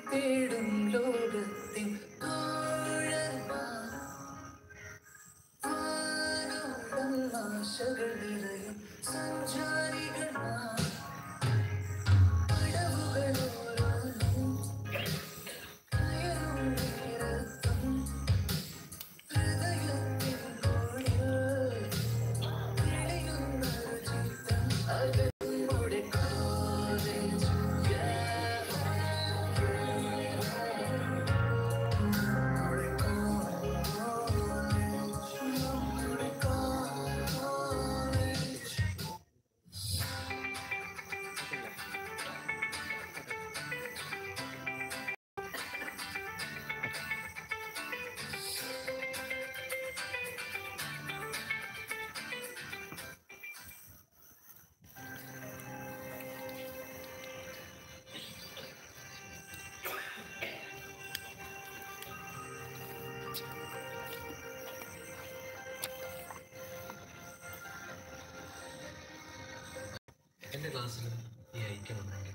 തേടും ലോകത്തിൻ ആശകൾ നിറയും സഞ്ചാരികൾ നാം. പടവുകൾ ഓരോന്നും കയറും നേരത്തും ഹൃദയത്തിൻ കോണിൽ തെളിയുന്നൊരു ചിത്രം അത് നമ്മുടെ കോളേജ് എന്റെ ക്ലാസ്സിൽ ഈ ഐക്യമുണ്ടെങ്കിൽ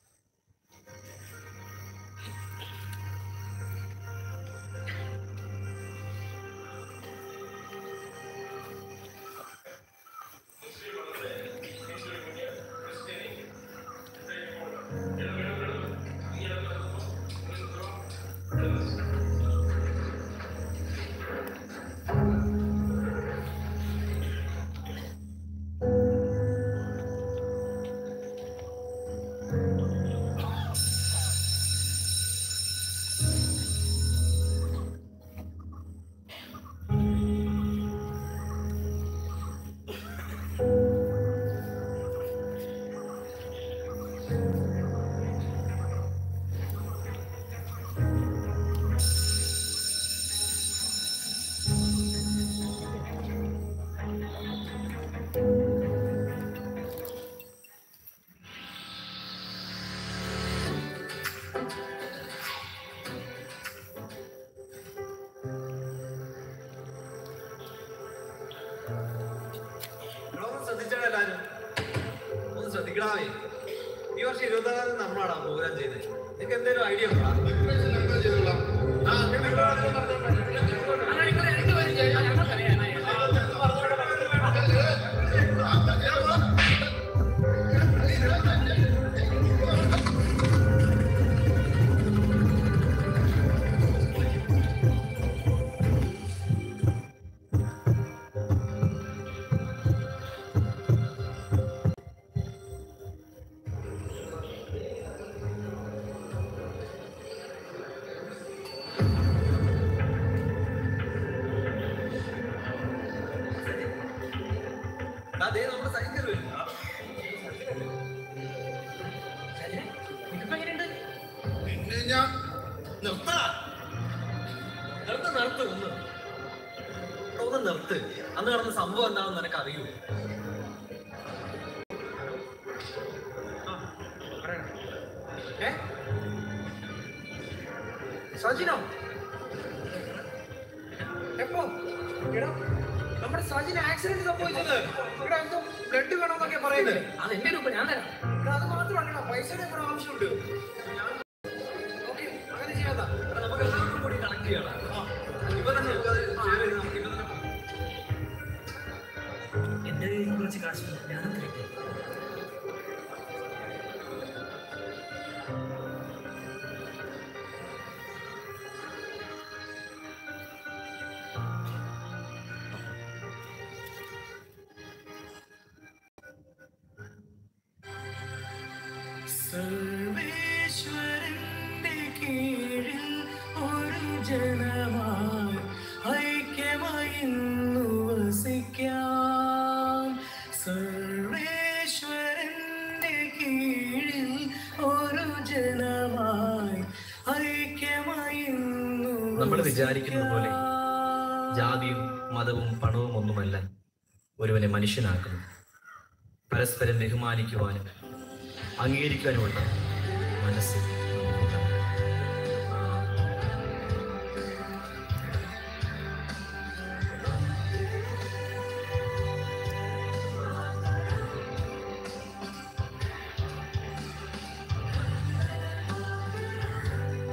ഒന്ന് ശ്രദ്ധിച്ചാണ് എല്ലാരും ഒന്ന് ശ്രദ്ധിക്കണമേ ഈ വർഷം ഇരുപത്താറ് നമ്മളാണ് പ്രോഗ്രാം ചെയ്തത് നിങ്ങൾക്ക് എന്തെങ്കിലും ഐഡിയ ഉണ്ടോ ആ, ആ, ദേ നമ്മുടെ സൈക്കിൾ വരും പിന്നെ ഞാൻ നിർത്തടാ. നിർത്ത് നിർത്ത് ഒന്ന് എടാ, ഒന്ന് നിർത്ത് അന്ന് നടന്ന സംഭവം എന്താണെന്ന് നിനക്ക് അറിയൂ ഏ സജിനോ എപ്പോ എടാ നമ്മുടെ സജിന് ആക്സിഡന്റ് സംഭവിച്ചത് ഇവിടെ എന്തോ ബ്ലഡ് വേണമെന്നൊക്കെ പറയുന്നത് അത് എന്റെ രൂപ ഞാൻ തരാം എടാ, അത് മാത്രമല്ല പൈസയുടെ കൂടെ ആവശ്യമുണ്ട് ഓക്കേ, അങ്ങനെ ചെയ്യാതാ. എടാ, നമുക്ക് എല്ലാവർക്കും കൂടി connect ചെയ്യണം. ആ, ഇപ്പൊ തന്നെ നമുക്കത് share ചെയ്ത് നമുക്ക് ഇപ്പൊ തന്നെ എന്റെ കയ്യിൽ കുറച്ച് കാശ് ഞാനും തരട്ടെ സർവേശ്വരന്റെ കീഴിൽ ഒരു ജനമായി ഐക്യമായി ഇന്നു വസിക്കാം സർവേശ്വരന്റെ കീഴിൽ ഒരു ജനമായി ഐക്യമായി ഇന്നു നമ്മൾ വിചാരിക്കുന്നത് പോലെ ജാതിയും മതവും പണവും ഒന്നുമല്ല ഒരുവനെ മനുഷ്യനാക്കുന്നു പരസ്പരം ബഹുമാനിക്കുവാനും അംഗീകരിക്കാനുമുള്ള മനസ്സ് നമുക്കുണ്ടാകണം. ും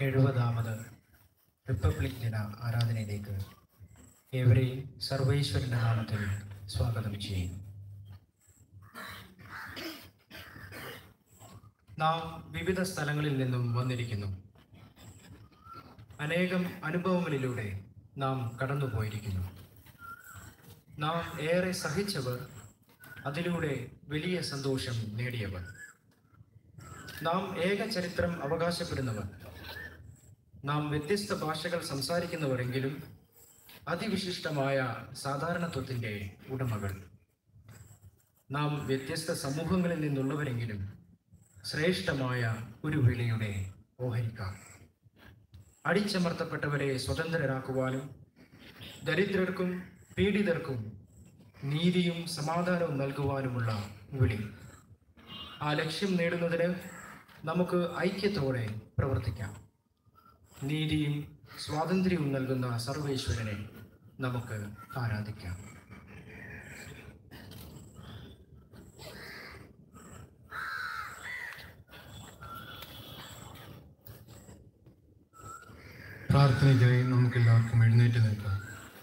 എഴുപതാമത് റിപ്പബ്ലിക് ദിന ആരാധനയിലേക്ക് ഏവരെയും സർവേശ്വരൻ്റെ നാമത്തിൽ സ്വാഗതം ചെയ്യുന്നു നാം വിവിധ സ്ഥലങ്ങളിൽ നിന്നും വന്നിരിക്കുന്നു അനേകം അനുഭവങ്ങളിലൂടെ നാം കടന്നുപോയിരിക്കുന്നു നാം ഏറെ സഹിച്ചവർ അതിലൂടെ വലിയ സന്തോഷം നേടിയവർ നാം ഏക ചരിത്രം അവകാശപ്പെടുന്നവർ നാം വ്യത്യസ്ത ഭാഷകൾ സംസാരിക്കുന്നവരെങ്കിലും അതിവിശിഷ്ടമായ സാധാരണത്വത്തിൻ്റെ ഉടമകൾ നാം വ്യത്യസ്ത സമൂഹങ്ങളിൽ നിന്നുള്ളവരെങ്കിലും ശ്രേഷ്ഠമായ ഒരു വിളിയുടെ ഓഹരിക്കാർ അടിച്ചമർത്തപ്പെട്ടവരെ സ്വതന്ത്രരാക്കുവാനും ദരിദ്രർക്കും പീഡിതർക്കും നീതിയും സമാധാനവും നൽകുവാനുമുള്ള വിളി ആ ലക്ഷ്യം നേടുന്നതിന് നമുക്ക് ഐക്യത്തോടെ പ്രവർത്തിക്കാം നീതിയും സ്വാതന്ത്ര്യവും നൽകുന്ന സർവേശ്വരനെ നമുക്ക് ആരാധിക്കാം പ്രാർത്ഥനയ്ക്കായി നമുക്ക് എല്ലാവർക്കും എഴുന്നേറ്റ് നിൽക്കാം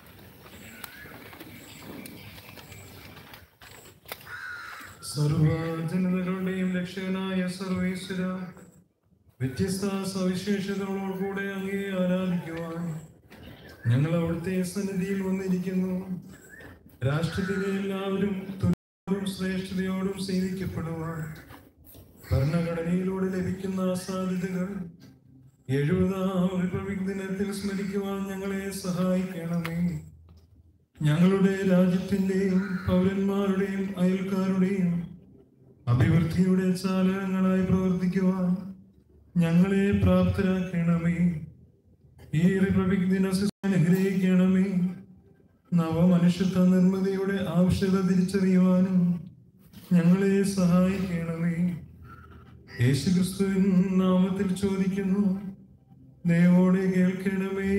സർവജനതകളുടെയും രക്ഷകനായ സർവേശ്വര വ്യത്യസ്ത സവിശേഷതകളോടുകൂടെ അങ്ങേ ആരാധിക്കുവാൻ ഞങ്ങൾ അവിടുത്തെ സന്നിധിയിൽ വന്നിരിക്കുന്നു രാഷ്ട്രത്തിലെ എല്ലാവരും തുല്യത്തോടും ശ്രേഷ്ഠതയോടും സേവിക്കപ്പെടുവാൻ ഭരണഘടനയിലൂടെ ലഭിക്കുന്ന സാധ്യതകൾ എഴുപതാം റിപ്പബ്ലിക് ദിനത്തിൽ സ്മരിക്കുവാൻ ഞങ്ങളെ സഹായിക്കണമേ ഞങ്ങളുടെ രാജ്യത്തിന്റെയും പൗരന്മാരുടെയും അയൽക്കാരുടെയും അഭിവൃദ്ധിയുടെ ചാലകങ്ങളായി പ്രവർത്തിക്കുവാൻ ഞങ്ങളെ പ്രാപ്തരാക്കണമേ ഈ റിപ്പബ്ലിക് ദിനത്തെ അനുഗ്രഹിക്കണമേ നവമനുഷ്യത്വ നിർമ്മിതിയുടെ ആവശ്യകത തിരിച്ചറിയുവാനും ഞങ്ങളെ സഹായിക്കണമേ യേശുക്രിസ്തുവിൻ നാമത്തിൽ ചോദിക്കുന്നു ദയവോടെ കേൾക്കണമേ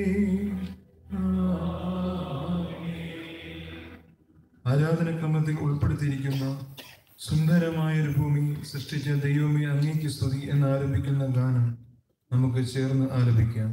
ആരാധനക്രമത്തിൽ ഉൾപ്പെടുത്തിയിരിക്കുന്ന സുന്ദരമായ ഒരു ഭൂമി സൃഷ്ടിച്ച ദൈവമേ അങ്ങേക്ക് സ്തുതി എന്ന് ആരംഭിക്കുന്ന ഗാനം നമുക്ക് ചേർന്ന് ആലപിക്കാം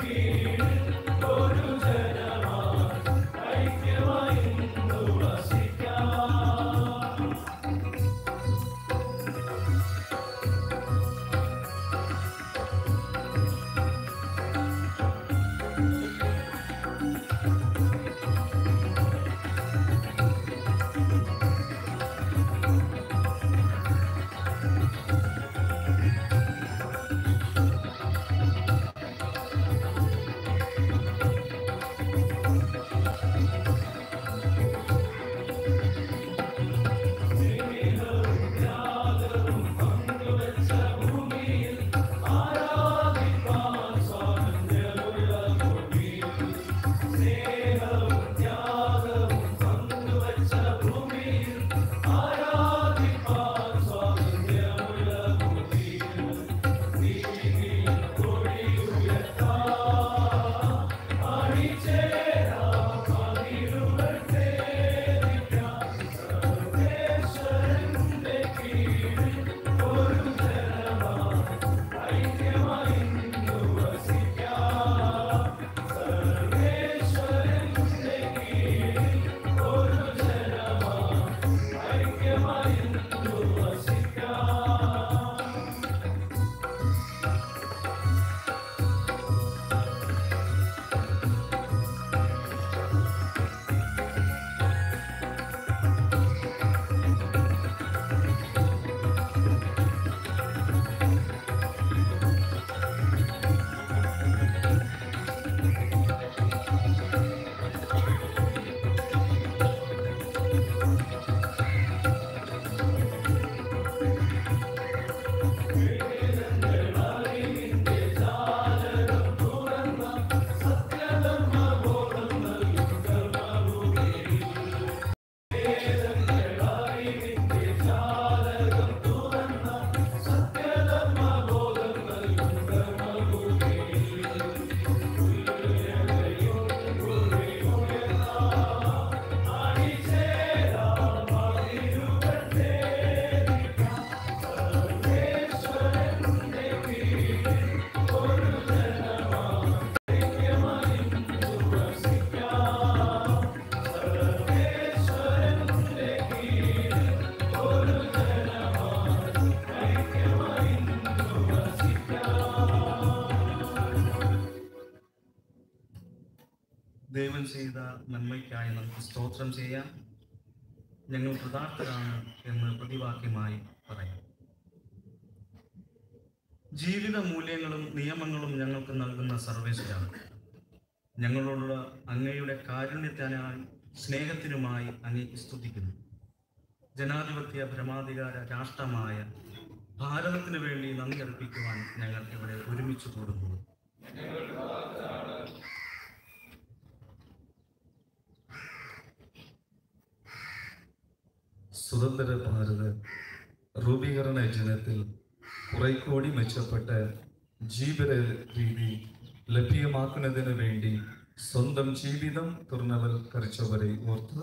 ഐക്യമായി ചെയ്ത നന്മയ്ക്കായി നമുക്ക് സ്തോത്രം ചെയ്യാം ഞങ്ങൾ കൃതാർത്ഥരാണ് എന്ന് പ്രതിവാക്യമായി പറയാം ജീവിത മൂല്യങ്ങളും നിയമങ്ങളും ഞങ്ങൾക്ക് നൽകുന്ന സർവേശ്വരാണ് ഞങ്ങളോടുള്ള അങ്ങയുടെ കാരുണ്യത്തിനായി സ്നേഹത്തിനുമായി അങ്ങേക്ക് സ്തുതിക്കുന്നു ജനാധിപത്യ ഭ്രമാധികാര രാഷ്ട്രമായ ഭാരതത്തിന് വേണ്ടി നന്ദി അർപ്പിക്കുവാൻ ഞങ്ങൾ ഇവിടെ ഒരുമിച്ച് കൂടുന്നു സ്വതന്ത്ര ഭാരത രൂപീകരണ യജ്ഞത്തിൽ കുറേക്കൂടി മെച്ചപ്പെട്ട ജീവിത രീതി ലഭ്യമാക്കുന്നതിന് വേണ്ടി സ്വന്തം ജീവിതം തുറന്നവൽക്കരിച്ചവരെ ഓർത്ത്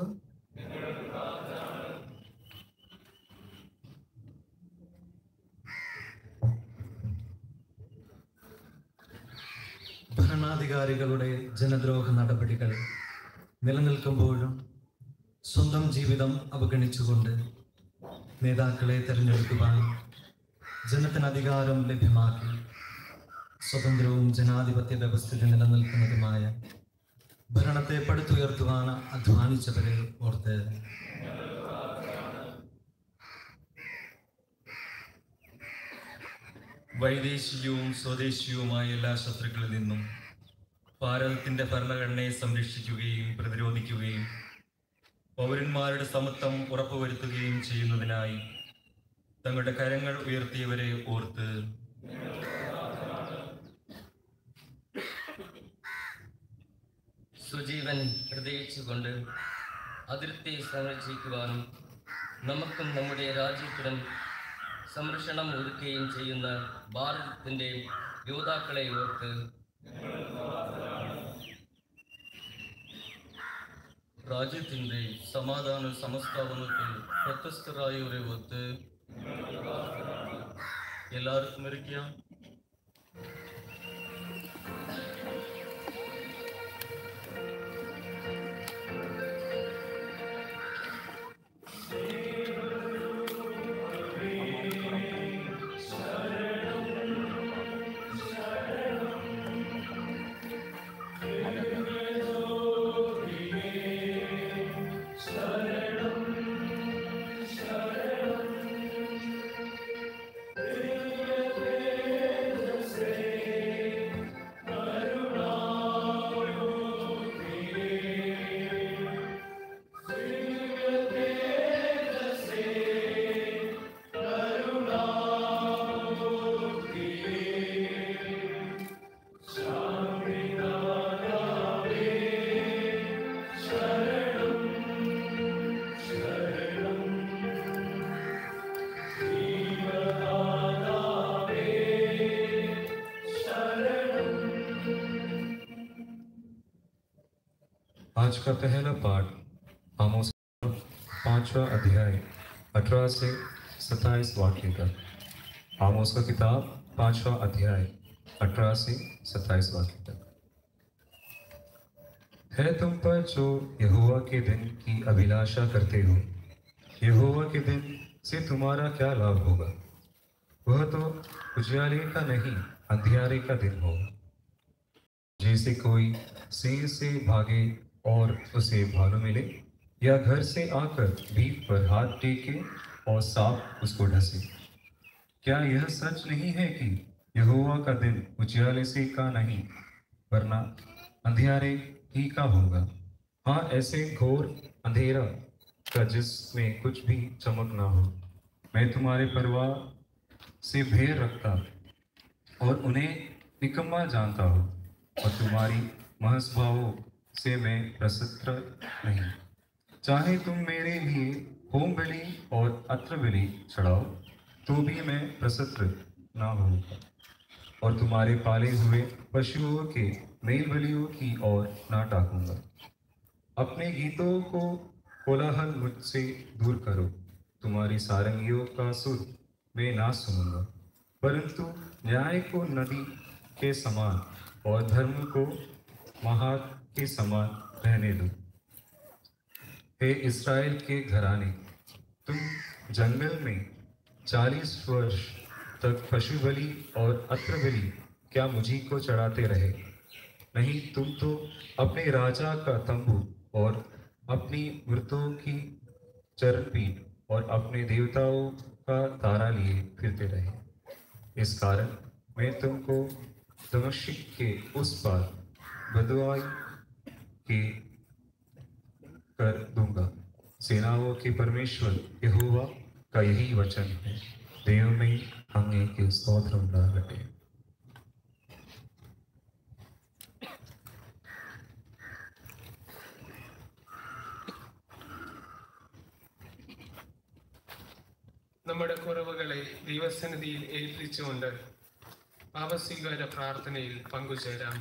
ഭരണാധികാരികളുടെ ജനദ്രോഹ നടപടികൾ നിലനിൽക്കുമ്പോഴും സ്വന്തം ജീവിതം അവഗണിച്ചുകൊണ്ട് നേതാക്കളെ തിരഞ്ഞെടുക്കുവാൻ ജനത്തിന് അധികാരം ലഭ്യമാക്കി സ്വതന്ത്രവും ജനാധിപത്യ വ്യവസ്ഥിതി നിലനിൽക്കുന്നതുമായ ഭരണത്തെ പടുത്തുയർത്തുവാൻ അധ്വാനിച്ചവരെ ഓർത്ത് വൈദേശികവും സ്വദേശിയുവുമായ എല്ലാ ശത്രുക്കളിൽ നിന്നും ഭാരതത്തിന്റെ ഭരണഘടനയെ സംരക്ഷിക്കുകയും പ്രതിരോധിക്കുകയും പൗരന്മാരുടെ സമത്വം ഉറപ്പുവരുത്തുകയും ചെയ്യുന്നതിനായി തങ്ങളുടെ കരങ്ങൾ ഉയർത്തിയവരെ ഓർത്ത് സുജീവൻ ഹൃദയിച്ചുകൊണ്ട് അതിർത്തി സംരക്ഷിക്കുവാനും നമുക്കും നമ്മുടെ രാജ്യത്തിനും സംരക്ഷണം ഒരുക്കുകയും ചെയ്യുന്ന ഭാരതത്തിൻ്റെ യോദ്ധാക്കളെ ഓർത്ത് രാജ്യത്തിന്റെ സമാധാന സമസ്ഥാപനത്തിൽ പ്രത്യസ്തരായവരെ ഒത്ത് എല്ലാവർക്കും ഇരിക്കാം आज का पहला पाठ आमोस पांचवा अध्याय अठारह से सत्ताईस वाक्य तक आमोस का किताब पांचवा अध्याय अठारह से सत्ताईस वाक्य तक है तुम पर जो यहोवा के दिन की अभिलाषा करते हो यहोवा के दिन से तुम्हारा क्या लाभ होगा वह तो उजाले का नहीं अंधियारे का दिन होगा जैसे कोई सिंह से भागे और उसे भालू मिले या घर से आकर भीख पर हाथ टेके और सांप उसको ढसे क्या यह सच नहीं है कि यहोवा का दिन उजियाले से का नहीं वरना अंधियारे ही का होगा हाँ ऐसे घोर अंधेरा का जिसमें कुछ भी चमक ना हो मैं तुम्हारे परिवार से भेर रखता और उन्हें निकम्मा जानता हूँ और तुम्हारी महस्भावों से मैं प्रसन्न नहीं चाहे तुम मेरे लिए होम बलि और अत्र बलि चढ़ाओ तो भी मैं प्रसन्न ना होऊंगा और तुम्हारे पाले हुए पशुओं के मेल बलियों की ओर ना टाकूंगा अपने गीतों को कोलाहल मुझसे दूर करो तुम्हारी सारंगियों का सुर मैं ना सुनूंगा परंतु न्याय को नदी के समान और धर्म को महार के समान रहने दो हे इस्राएल के घराने तुम जंगल में चालीस वर्ष तक पशु बलि और अत्र बलि क्या मुझी को चढ़ाते रहे नहीं तुम तो अपने राजा का तंबू और अपनी मृतों की चरण पीठ और अपने देवताओं का तारा लिए फिरते रहे इस कारण मैं तुमको दमश्क के उस पार बदवाई के कर दूंगा सेनाओं के परमेश्वर यहोवा का यही वचन है ദൈവമേ അങ്ങേക്ക് സ്തോത്രം ഉണ്ടാകട്ടെ നമ്മുടെ കുറവുകളെ ദൈവസന്നിധിയിൽ ഏൽപ്പിച്ചുകൊണ്ട് പാപസ്വീകാര പ്രാർത്ഥനയിൽ പങ്കുചേരാം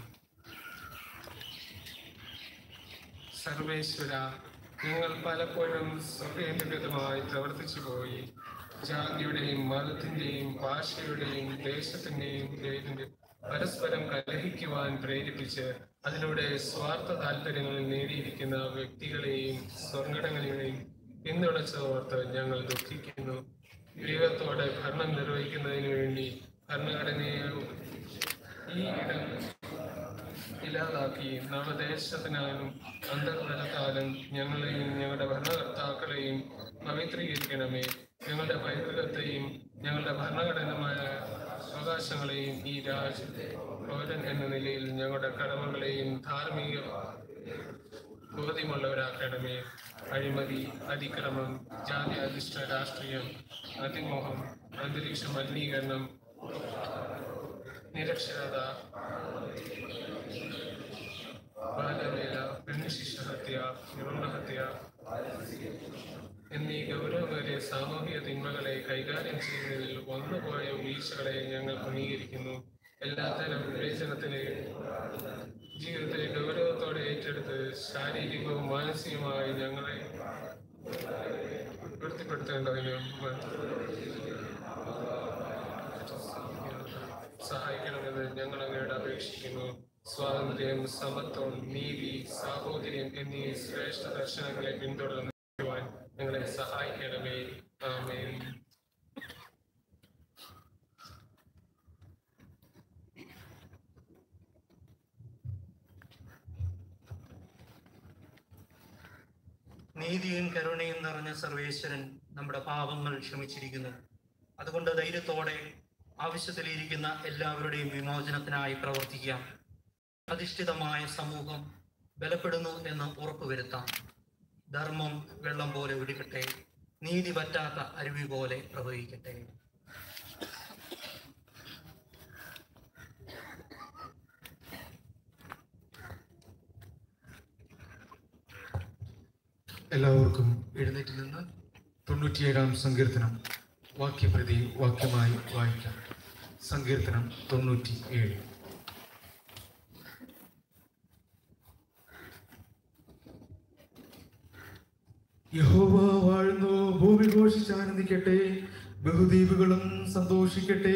സർവേശ്വര ഞങ്ങൾ പലപ്പോഴും സ്വകേന്ദ്രീകൃതമായി പ്രവർത്തിച്ചു പോയി ജാതിയുടെയും മതത്തിന്റെയും ഭാഷയുടെയും ദേശത്തിന്റെയും പേരിൽ പരസ്പരം കലഹിക്കുവാൻ പ്രേരിപ്പിച്ച് അതിലൂടെ സ്വാർത്ഥ താല്പര്യങ്ങളിൽ നേടിയിരിക്കുന്ന വ്യക്തികളെയും സംഘടനകളെയും പിന്തുണച്ചതോർത്ത് ഞങ്ങൾ ദുഃഖിക്കുന്നു വിവേകത്തോടെ ഭരണം നിർവഹിക്കുന്നതിന് വേണ്ടി ഭരണഘടനയെ ഈ ഇടം ഇല്ലാതാക്കി നവദേശത്തിനാലും അന്തർതലത്താലും ഞങ്ങളെയും ഞങ്ങളുടെ ഭരണകർത്താക്കളെയും പവിത്രീകരിക്കണമേ ഞങ്ങളുടെ പൈതൃകത്തെയും ഞങ്ങളുടെ ഭരണഘടനമായ അവകാശങ്ങളെയും ഈ രാജ പൗരൻ എന്ന നിലയിൽ ഞങ്ങളുടെ കടമകളെയും ധാർമ്മിക ബോധ്യമുള്ളവരാക്കണമേ അഴിമതി അതിക്രമം ജാതി അധിഷ്ഠ രാഷ്ട്രീയം അതിമോഹം അന്തരീക്ഷ മലിനീകരണം നിരക്ഷരത ബാലവേല പെൺശിശു ഹത്യ ഭ്രൂണഹത്യ എന്നീ ഗൗരവമേറിയ സാമൂഹിക തിന്മകളെ കൈകാര്യം ചെയ്യുന്നതിൽ വന്നുപോയ വീഴ്ചകളെ ഞങ്ങൾ അംഗീകരിക്കുന്നു എല്ലാത്തരം വിവേചനത്തിനെയും ജീവിതത്തെ ഗൗരവത്തോടെ ഏറ്റെടുത്ത് ശാരീരികവും മാനസികവുമായി ഞങ്ങളെ തൃപ്തിപ്പെടുത്തേണ്ടതിനും സഹായിക്കണമെന്ന് ഞങ്ങൾ അങ്ങയോട് അപേക്ഷിക്കുന്നു സ്വാതന്ത്ര്യം സമത്വം നീതി സാഹോദര്യം എന്നീ ശ്രേഷ്ഠ ദർശനങ്ങളെ പിന്തുടർന്നുവാൻ ഞങ്ങളെ സഹായിക്കണമേ ആമേൻ നീതിയും കരുണയും നിറഞ്ഞ സർവേശ്വരൻ നമ്മുടെ പാപങ്ങൾ ക്ഷമിച്ചിരിക്കുന്നു അതുകൊണ്ട് ധൈര്യത്തോടെ ആവശ്യത്തിലിരിക്കുന്ന എല്ലാവരുടെയും വിമോചനത്തിനായി പ്രവർത്തിക്കാം അധിഷ്ഠിതമായ സമൂഹം ബലപ്പെടുന്നു എന്ന് ഉറപ്പുവരുത്താം ധർമ്മം വെള്ളം പോലെ ഒഴുകട്ടെ നീതി പറ്റാത്ത അരുവി പോലെ പ്രവഹിക്കട്ടെ എല്ലാവർക്കും എഴുന്നേറ്റ് നിന്ന് തൊണ്ണൂറ്റിയേഴാം സങ്കീർത്തനം വാക്യപ്രതി വാക്യമായി വായിക്കാം സങ്കീർത്തനം തൊണ്ണൂറ്റി ഏഴ് യഹോവ വാഴുന്നു ഭൂമി ഘോഷിച്ച് ആനന്ദിക്കട്ടെ ബഹുദ്വീപുകളും സന്തോഷിക്കട്ടെ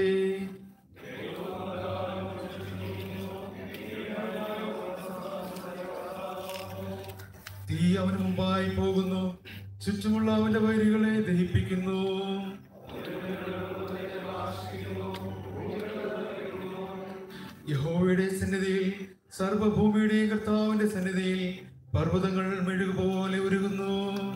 തീ അവന് മുമ്പായി പോകുന്നു ചുറ്റുമുള്ള അവന്റെ വൈരികളെ ദഹിപ്പിക്കുന്നു യഹോവയുടെ സന്നിധിയിൽ സർവഭൂമിയുടെയും കർത്താവിന്റെ സന്നിധിയിൽ പർവ്വതങ്ങൾ മെഴുകുപോലെ ഉരുകുന്നു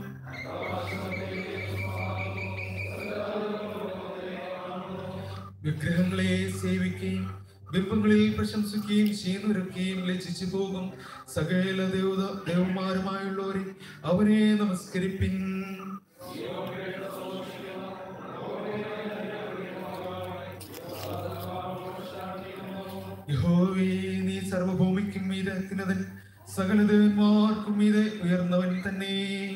വിഗ്രഹങ്ങളെ സേവിക്കുകയും ബിംബങ്ങളിൽ പ്രശംസിക്കുകയും ചെയ്യുന്നവരൊക്കെയും ലജ്ജിച്ചു പോകും സകല ദേവത ദേവന്മാരുമായുള്ളവരെ അവനെ നമസ്കരിപ്പിൻ യഹോവേ നീ സർവഭൂമിക്കും മീതെ അത്യുന്നതൻ സകല ദേവന്മാർക്കും മീതെ ഉയർന്നവൻ തന്നെ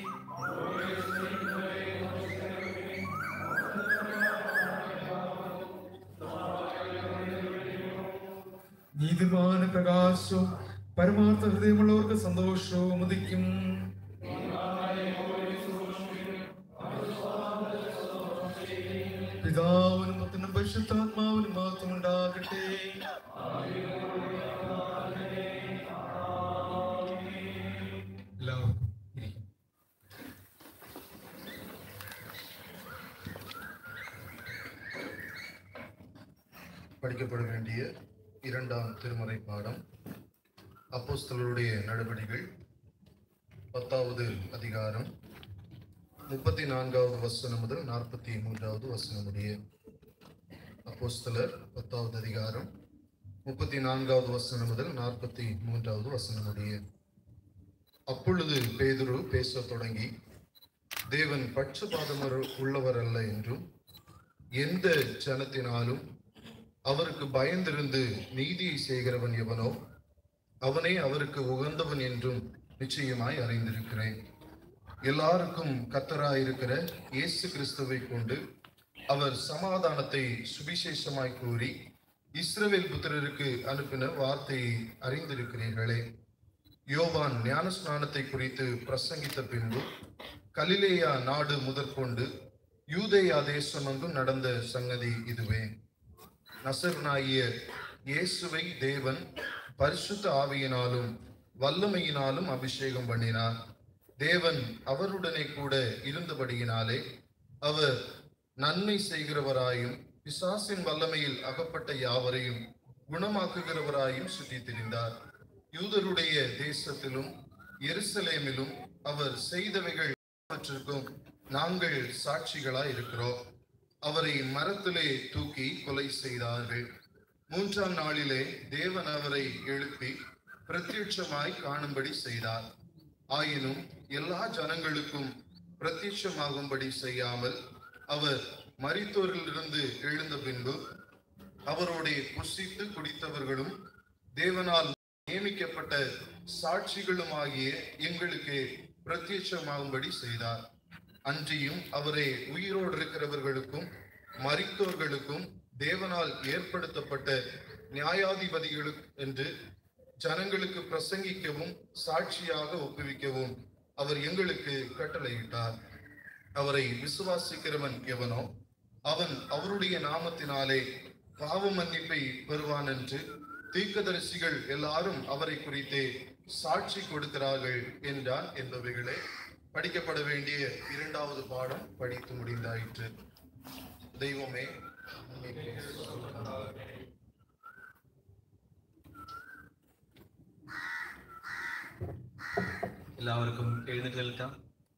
നീതിമാന പ്രകാശവും പരമാർത്ഥ ഹൃദയമുള്ളവർക്ക് സന്തോഷവും ഉദിക്കും പിതാവിനും പുത്രനും പരിശുദ്ധാത്മാവിനും മാത്രം ഉണ്ടാകട്ടെ എല്ലാവർക്കും ഇരിക്കാം. படிக்கப்பட வேண்டிய இரண்டாம் திருமறை பாடம் அப்போஸ்தலருடைய நடவடிகள் பத்தாவது அதிகாரம் முப்பத்தி நான்காவது வசனம் முதல் நாற்பத்தி மூன்றாவது வசனம் முடிய அப்போஸ்தலர் பத்தாவது அதிகாரம் முப்பத்தி நான்காவது வசனம் முதல் நாற்பத்தி மூன்றாவது வசனம் முடிய அப்பொழுது பேதுரு பேசத் தொடங்கி தேவன் பட்சபாதமர் உள்ளவர் அல்ல என்றும் எந்த ஜனத்தினாலும் அவருக்கு பயந்திருந்து நீதியை செய்கிறவன் எவனோ அவனே அவருக்கு உகந்தவன் என்றும் நிச்சயமாய் அறிந்திருக்கிறேன் எல்லாருக்கும் கத்தராயிருக்கிற இயேசு கிறிஸ்துவை கொண்டு அவர் சமாதானத்தை சுவிசேஷமாய் கூறி இஸ்ரவேல் புத்திரருக்கு அனுப்பின வார்த்தையை அறிந்திருக்கிறீர்களே யோவான் ஞானஸ்நானத்தை குறித்து பிரசங்கித்த பின்பு கலிலேயா நாடு முதற்கொண்டு யூதேயா தேசமெங்கும் நடந்த சங்கதி இதுவே நசர்னாகிய இயேசுவை தேவன் பரிசுத்த ஆவியினாலும் வல்லமையினாலும் அபிஷேகம் பண்ணினார் தேவன் அவருடனே கூட இருந்தபடியினாலே அவர் நன்மை செய்கிறவராயும் பிசாசின் வல்லமையில் அகப்பட்ட யாவரையும் குணமாக்குகிறவராயும் சுற்றி திரிந்தார் யூதருடைய தேசத்திலும் எருசலேமிலும் அவர் செய்தவைகள் எல்லாவற்றிற்கும் நாங்கள் சாட்சிகளாய் இருக்கிறோம் அவரை மரத்திலே தூக்கி கொலை செய்தார்கள் மூன்றாம் நாளிலே தேவன் அவரை எழுப்பி பிரத்யட்சமாய் காணும்படி செய்தார் ஆயினும் எல்லா ஜனங்களுக்கும் பிரத்யட்சமாகும்படி செய்யாமல் அவர் மரித்தோரிலிருந்து எழுந்த பின்பு அவரோடே புசித்து குடித்தவர்களும் தேவனால் நியமிக்கப்பட்ட சாட்சிகளுமாகிய எங்களுக்கு பிரத்யட்சமாகும்படி செய்தார் அன்றியும் அவரை உயிரோடு இருக்கிறவர்களுக்கும் மரித்தோர்களுக்கும் தேவனால் ஏற்படுத்தப்பட்ட நியாயாதிபதிகளுக்கு என்று ஜனங்களுக்கு பிரசங்கிக்கவும் சாட்சியாக ஒப்புவிக்கவும் அவர் எங்களுக்கு கட்டளையிட்டார் அவரை விசுவாசிக்கிறவன் எவனோ அவன் அவருடைய நாமத்தினாலே பாவ மன்னிப்பை பெறுவான் என்று தீர்க்கதரிசிகள் எல்லாரும் அவரை குறித்தே சாட்சி கொடுக்கிறார்கள் என்றான் என்பவைகளே படிக்கப்பட வேண்டிய இரண்டாவது பாடம் படித்து முடிந்தாயிற்று தெய்வமே உம்மைக்கு ஸ்தோத்திரம். എല്ലാവർക്കും എഴുന്നേറ്റ് നിൽക്കാം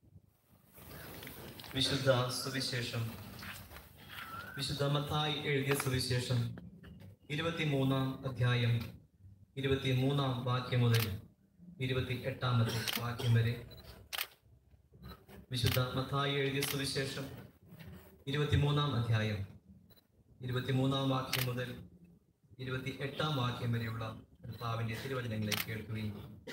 വിശുദ്ധ സുവിശേഷം വിശുദ്ധ മത്തായി എഴുതിയ സുവിശേഷം ഇരുപത്തിമൂന്നാം അധ്യായം ഇരുപത്തിമൂന്നാം വാക്യം മുതൽ ഇരുപത്തി എട്ടാമത്തെ വാക്യം വരെ വിശുദ്ധ മത്തായി എഴുതിയ സുവിശേഷം ഇരുപത്തിമൂന്നാം അധ്യായം ഇരുപത്തിമൂന്നാം വാക്യം മുതൽ ഇരുപത്തി എട്ടാം വാക്യം വരെയുള്ള കർത്താവിന്റെ തിരുവചനങ്ങളെ കേൾക്കുകയും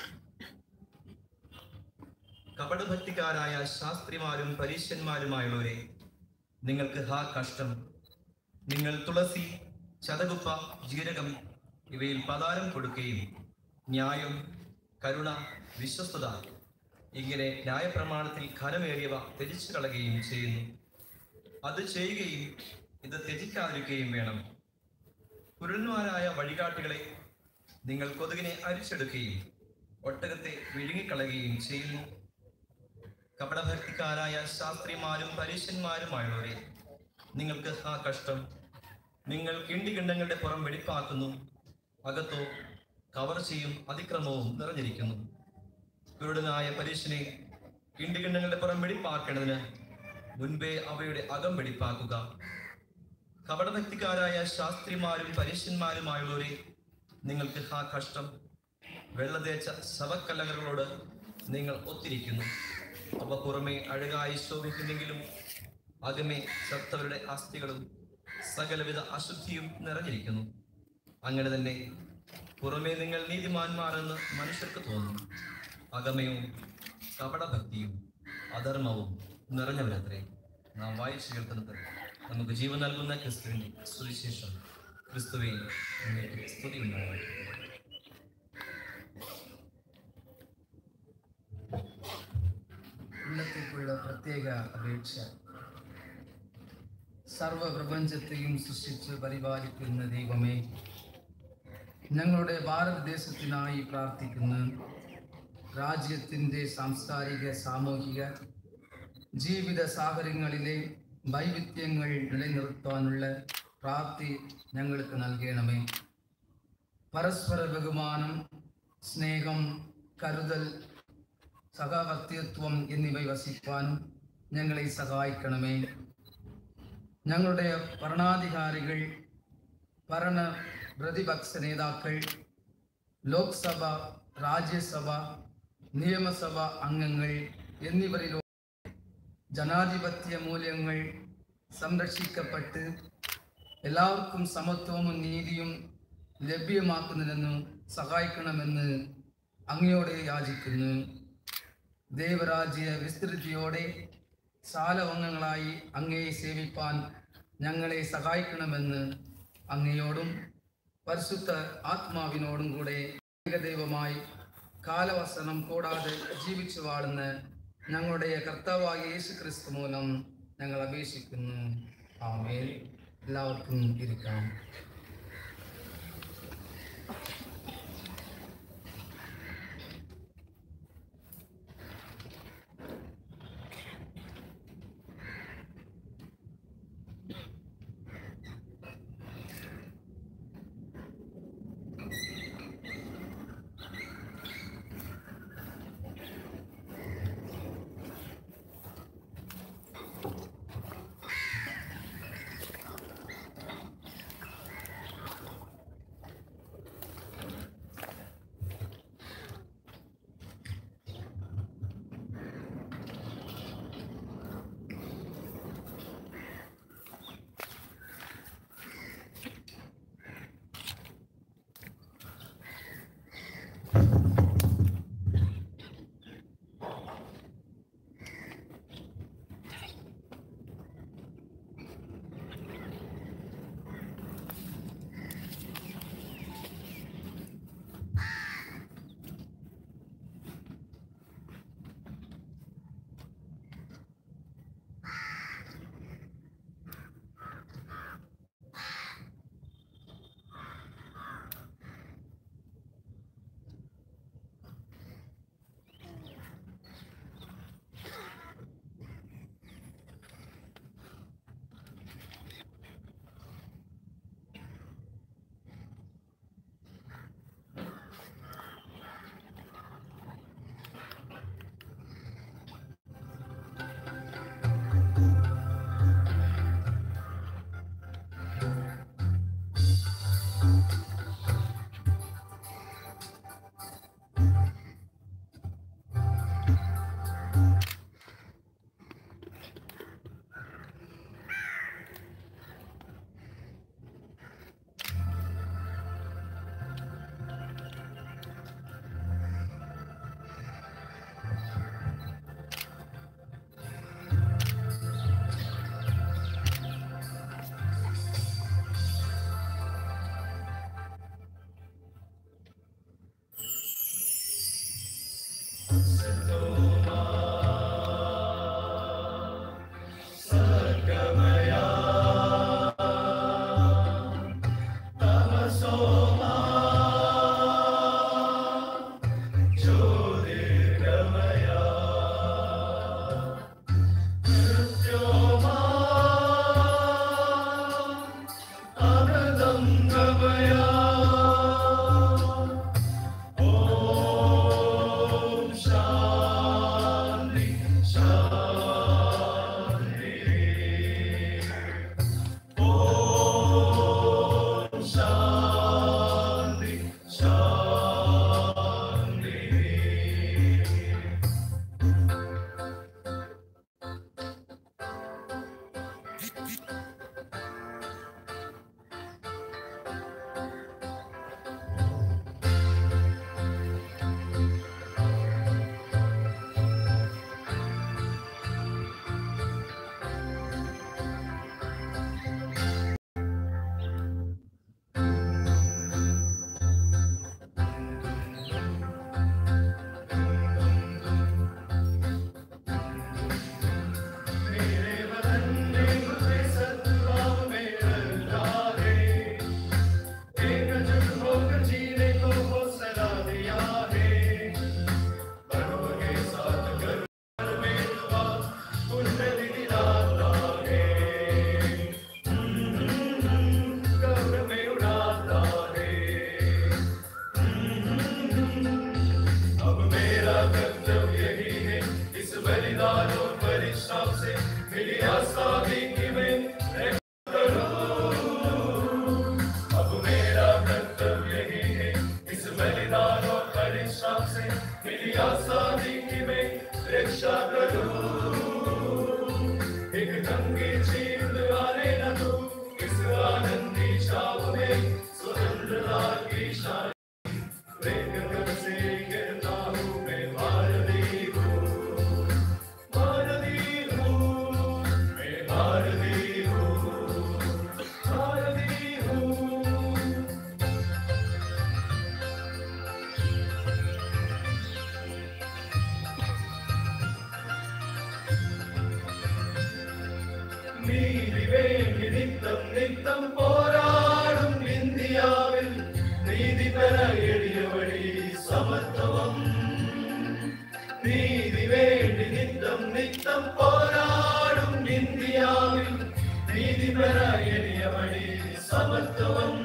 കപടഭക്തിക്കാരായ ശാസ്ത്രിമാരും പരീശന്മാരുമായുള്ളവരെ നിങ്ങൾക്ക് ഹാ കഷ്ടം നിങ്ങൾ തുളസി ചതകുപ്പ ജീരകം ഇവയിൽ പതാരം കൊടുക്കുകയും ന്യായം കരുണ വിശ്വസ്തത ഇങ്ങനെ ന്യായപ്രമാണത്തിൽ ഘനമേറിയവ ത്യജിച്ചു കളയുകയും ചെയ്യുന്നു അത് ചെയ്യുകയും ഇത് ത്യജിക്കാതിരിക്കുകയും വേണം കുരുന്മാരായ വഴികാട്ടികളെ നിങ്ങൾ കൊതുകിനെ അരിച്ചെടുക്കുകയും ഒട്ടകത്തെ വിഴുങ്ങിക്കളയുകയും ചെയ്യുന്നു കപടഭക്തിക്കാരായ ശാസ്ത്രിമാരും പരീശന്മാരുമായുള്ളവരെ നിങ്ങൾക്ക് ആ കഷ്ടം നിങ്ങൾ കിണ്ടികിണ്ടങ്ങളുടെ പുറം വെടിപ്പാക്കുന്നു അകത്തോ കവർച്ചയും അതിക്രമവും നിറഞ്ഞിരിക്കുന്നു കുരുടനായ പരീശനെ കിണ്ടികിണ്ടങ്ങളുടെ പുറം വെടിപ്പാക്കേണ്ടതിന് മുൻപേ അവയുടെ അകം വെടിപ്പാക്കുക കപടഭക്തിക്കാരായ ശാസ്ത്രിമാരും പരീശന്മാരുമായുള്ളവരെ നിങ്ങൾക്ക് ആ കഷ്ടം വെള്ളതേച്ച ശവക്കല്ലകളോട് നിങ്ങൾ ഒത്തിരിക്കുന്നു അവ പുറമെ അഴകായി ശോഭിക്കുന്നെങ്കിലും അകമേ ചത്തവരുടെ അസ്ഥികളും സകലവിധ അശുദ്ധിയും നിറഞ്ഞിരിക്കുന്നു അങ്ങനെ തന്നെ പുറമേ നിങ്ങൾ നീതിമാന്മാരെന്ന് മനുഷ്യർക്ക് തോന്നും അകമയും കപടഭക്തിയും അധർമ്മവും നിറഞ്ഞവരത്രേ നാം വായിച്ചു കേൾക്കുന്നത് നമുക്ക് ജീവൻ നൽകുന്ന ക്രിസ്തുവിന്റെ സുവിശേഷം ക്രിസ്തുവെ അങ്ങേക്ക് സ്തുതി ഉണ്ടാകട്ടെ ഉള്ളത്തേക്കുള്ള പ്രത്യേക അപേക്ഷ സർവപ്രപഞ്ചത്തെയും സൃഷ്ടിച്ച് പരിപാലിക്കുന്ന ദൈവമേ ഞങ്ങളുടെ ഭാരതദേശത്തിനായി പ്രാർത്ഥിക്കുന്നു രാജ്യത്തിൻ്റെ സാംസ്കാരിക സാമൂഹിക ജീവിത സാഹചര്യങ്ങളിലെ വൈവിധ്യങ്ങൾ നിലനിർത്താനുള്ള പ്രാപ്തി ഞങ്ങൾക്ക് നൽകണമേ പരസ്പര ബഹുമാനം സ്നേഹം കരുതൽ സഹവർത്തിത്വം എന്നിവ വസിക്കുവാനും ഞങ്ങളെ സഹായിക്കണമേ ഞങ്ങളുടെ ഭരണാധികാരികൾ ഭരണ പ്രതിപക്ഷ നേതാക്കൾ ലോക്സഭ രാജ്യസഭ നിയമസഭ അംഗങ്ങൾ എന്നിവരിലോ ജനാധിപത്യ മൂല്യങ്ങൾ സംരക്ഷിക്കപ്പെട്ട് എല്ലാവർക്കും സമത്വവും നീതിയും ലഭ്യമാക്കുന്നതിന് സഹായിക്കണമെന്ന് അങ്ങയോട് യാചിക്കുന്നു ദേവരാജ്യ വിസ്തൃതിയോടെ സാലവംഗങ്ങളായി അങ്ങയെ സേവിപ്പാൻ ഞങ്ങളെ സഹായിക്കണമെന്ന് അങ്ങയോടും പരിശുദ്ധ ആത്മാവിനോടും കൂടെ ഏകദൈവമായി കാലവസനം കൂടാതെ ജീവിച്ചു വാഴുന്ന ഞങ്ങളുടെ കർത്താവായ യേശു ക്രിസ്തു മൂലം ഞങ്ങൾ അപേക്ഷിക്കുന്നു ആമേൻ എല്ലാവർക്കും ഇരിക്കാം परिश्रम से मिली आसानी की मैं रक्षा करूं। अब मेरा कर्तव्य ही है इस बलिदान और परिश्रम से मिली आसानी की मैं रक्षा करूं एक गंगे चीर आने न दो इस आनंदी छाव में स्वतंत्रता की शान वेग कर से गिरता हूँ मैं भारती हूँ भारती हूँ मैं भारती हूँ भारती हूँ നീതി വേണ്ടി നിത്തം നിത്തം പോരാടും ഇന്ത്യയിൽ നീതി പെറ എളിയവഴി സമത്വം നീതി വേണ്ടി നിത്തം നിത്തം പോരാടും ഇന്ത്യയിൽ നീതി പെറ എളിയവഴി സമത്വം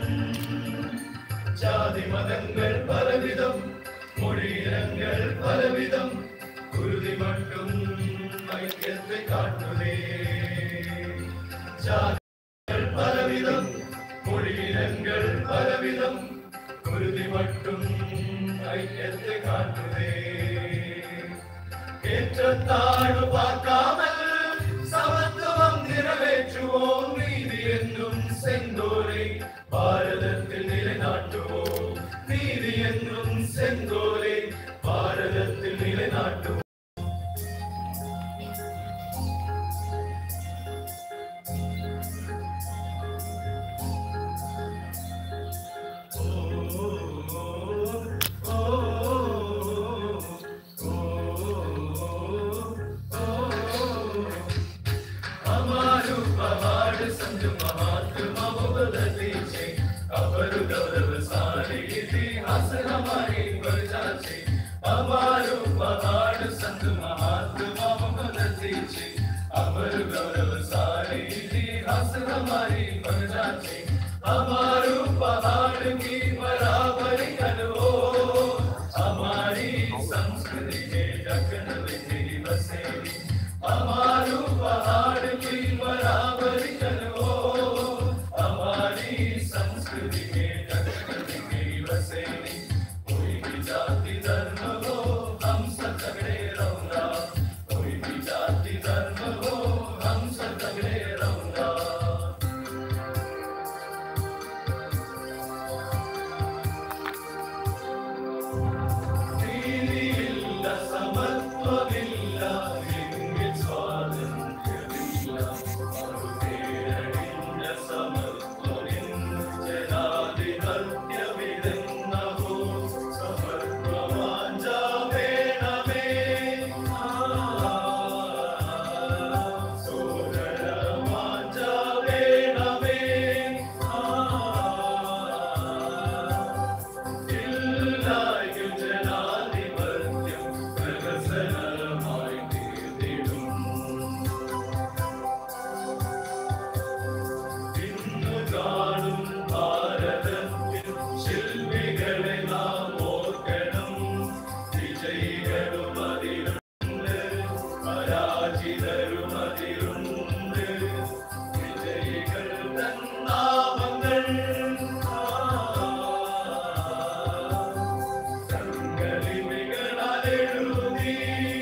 ജാതി മതങ്ങൾ പലവിധം മൊഴിയിനങ്ങൾ പലവിധം കുരുതി മട്ടും ഐക്യത്തെ കാട്ടുന്നേ ജാതികൾ പലവിധം മൊഴിയിനങ്ങൾ പലവിധം കുരുതി മട്ടും ഐക്യത്തെ കാട്ടുന്നേ ഏറ്റത്താഴു പാർക്കാമൽ സമത്വം നിറവേറ്റുവോം നീതി എന്നും സെന്തോരെ ഭാരതത്തിൽ നിലനാട്ടുവോ നീതി എന്നും സെന്തോരെ ഭാരതത്തിൽ നിലനാട്ടുവോ हमारू पहाड़ संग महात्मा वो बदलते छे अपर गौरवशाली इतिहास हमारी प्रजा छे हमारू पहाड़ संग महात्मा वो बदलते छे अपर गौरवशाली इतिहास हमारी प्रजा छे हमारू पहाड़ की बराबरी करो हमारी संस्कृति के दखन में बसेगी हमारू पहाड़ की बराबरी करो हमारी संस्कृति के दखन में बसेगी कोई भी जाति धर्म हो हम सब तगड़े रहूंगा कोई भी जाति धर्म हो हम सब तगड़े रहूंगा നീതിയില്ല സമത്വമില്ല എങ്കിൽ സ്വാതന്ത്ര്യമില്ല മറുപേരടിഞ്ഞ സമത്വമിൻ ജനാധിപത്യമിതെന്നവോ സമത്വവാഞ്ച വേണമേ സോദരവാഞ്ച വേണമേ ഇല്ലായും ജനാധിപത്യം പ്രഹസനമായി തീർന്നിടും ഇന്നു കാണും ഭാരതത്തിൽ ശില്പികളെ നാം ഓർക്കണം വിജയികളും അതിലുണ്ട് പരാജിതരും അതിലുണ്ട് വിജയികൾ തന്നാമങ്ങൾ സംഘലിപികളെഴുതി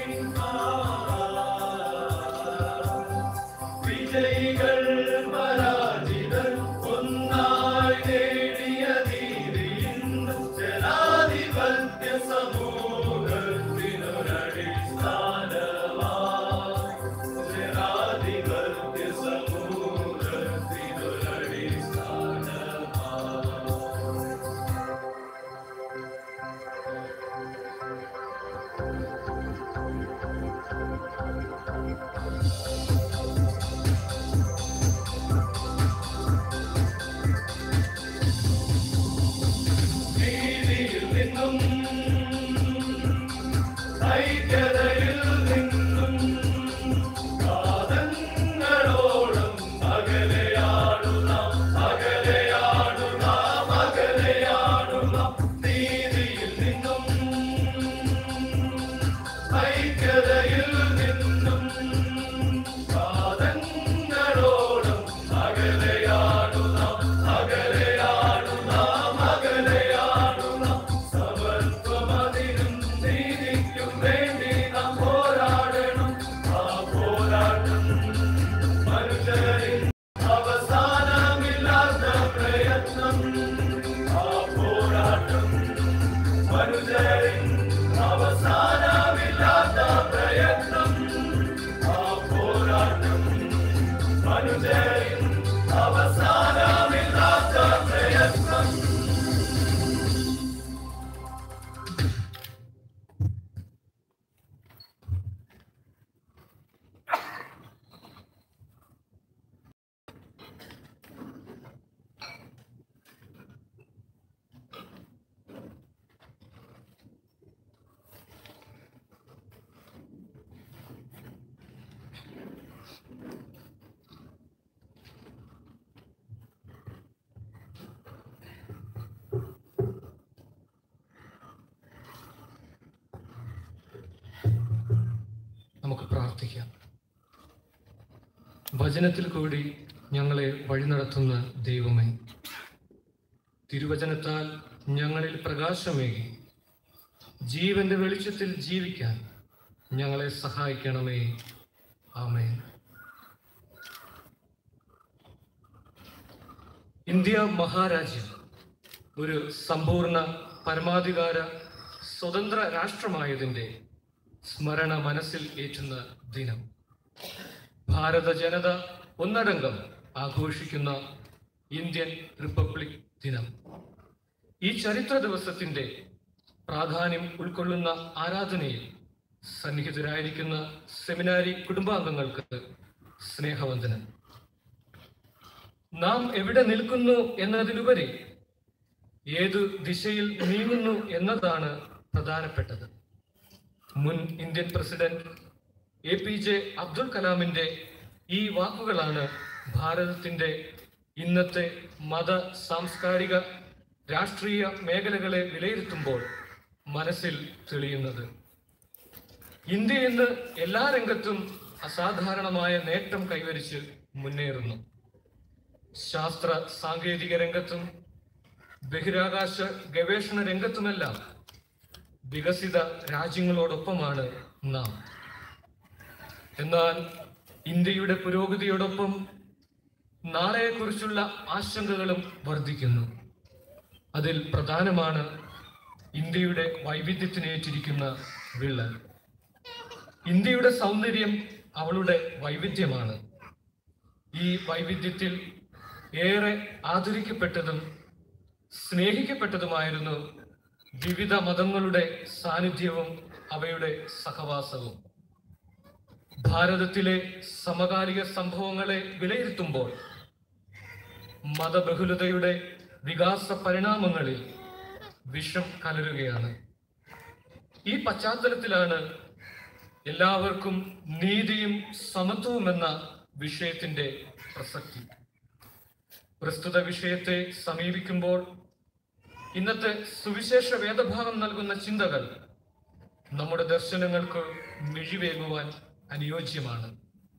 വിജയികൾ പരാജിതർ ഒന്നായി നേടിയ നീതിയിൻ ജനാധിപത്യ സമൂഹത്തിനൊരടിസ്ഥാനമാ ജനാധിപത്യ സമൂഹത്തിനൊരടിസ്ഥാനമാ Thank അനുജരിൻ അവസാനമില്ലാത്ത പ്രയത്നം നമുക്ക് പ്രാർത്ഥിക്കാം വചനത്തിൽ കൂടി ഞങ്ങളെ വഴി നടത്തുന്ന ദൈവമേ തിരുവചനത്താൽ ഞങ്ങളിൽ പ്രകാശമേകി ജീവന്റെ വെളിച്ചത്തിൽ ജീവിക്കാൻ ഞങ്ങളെ സഹായിക്കണമേ ആമേൻ ഇന്ത്യ മഹാരാജ്യം ഒരു സമ്പൂർണ്ണ പരമാധികാര സ്വതന്ത്ര രാഷ്ട്രമായതിൻ്റെ സ്മരണ മനസ്സിൽ ഏറ്റുന്ന ദിനം ഭാരത ജനത ഒന്നടങ്കം ആഘോഷിക്കുന്ന ഇന്ത്യൻ റിപ്പബ്ലിക് ദിനം ഈ ചരിത്ര ദിവസത്തിന്റെ പ്രാധാന്യം ഉൾക്കൊള്ളുന്ന ആരാധനയിൽ സന്നിഹിതരായിരിക്കുന്ന സെമിനാരി കുടുംബാംഗങ്ങൾക്ക് സ്നേഹവന്ദനം നാം എവിടെ നിൽക്കുന്നു എന്നതിലുപരി ഏതു ദിശയിൽ നീങ്ങുന്നു എന്നതാണ് പ്രധാനപ്പെട്ടത് മുൻ Indian president A P J Abdul കലാമിന്റെ ഈ വാക്കുകളാണ് ഭാരതത്തിന്റെ ഇന്നത്തെ മത സാംസ്കാരിക രാഷ്ട്രീയ മേഖലകളെ വിലയിരുത്തുമ്പോൾ മനസ്സിൽ തെളിയുന്നത് ഇന്ത്യ ഇന്ന് എല്ലാ രംഗത്തും അസാധാരണമായ നേട്ടം കൈവരിച്ച് മുന്നേറുന്നു ശാസ്ത്ര സാങ്കേതിക രംഗത്തും ബഹിരാകാശ ഗവേഷണ രംഗത്തുമെല്ലാം വികസിത രാജ്യങ്ങളോടൊപ്പമാണ് നാം എന്നാൽ ഇന്ത്യയുടെ പുരോഗതിയോടൊപ്പം നാളെയെക്കുറിച്ചുള്ള ആശങ്കകളും വർദ്ധിക്കുന്നു അതിൽ പ്രധാനമാണ് ഇന്ത്യയുടെ വൈവിധ്യത്തിനേറ്റിരിക്കുന്ന വിള്ളൽ ഇന്ത്യയുടെ സൗന്ദര്യം അവളുടെ വൈവിധ്യമാണ് ഈ വൈവിധ്യത്തിൽ ഏറെ ആദരിക്കപ്പെട്ടതും സ്നേഹിക്കപ്പെട്ടതുമായിരുന്നു വിവിധ മതങ്ങളുടെ സാന്നിധ്യവും അവയുടെ സഹവാസവും ഭാരതത്തിലെ സമകാലിക സംഭവങ്ങളെ വിലയിരുത്തുമ്പോൾ മതബഹുലതയുടെ വികാസ പരിണാമങ്ങളിൽ വിഷം കലരുകയാണ് ഈ പശ്ചാത്തലത്തിലാണ് എല്ലാവർക്കും നീതിയും സമത്വവും എന്ന വിഷയത്തിന്റെ പ്രസക്തി പ്രസ്തുത വിഷയത്തെ സമീപിക്കുമ്പോൾ ഇന്നത്തെ സുവിശേഷ വേദഭാഗം നൽകുന്ന ചിന്തകൾ നമ്മുടെ ദർശനങ്ങൾക്ക് മിഴിവേകുവാൻ അനുയോജ്യമാണ്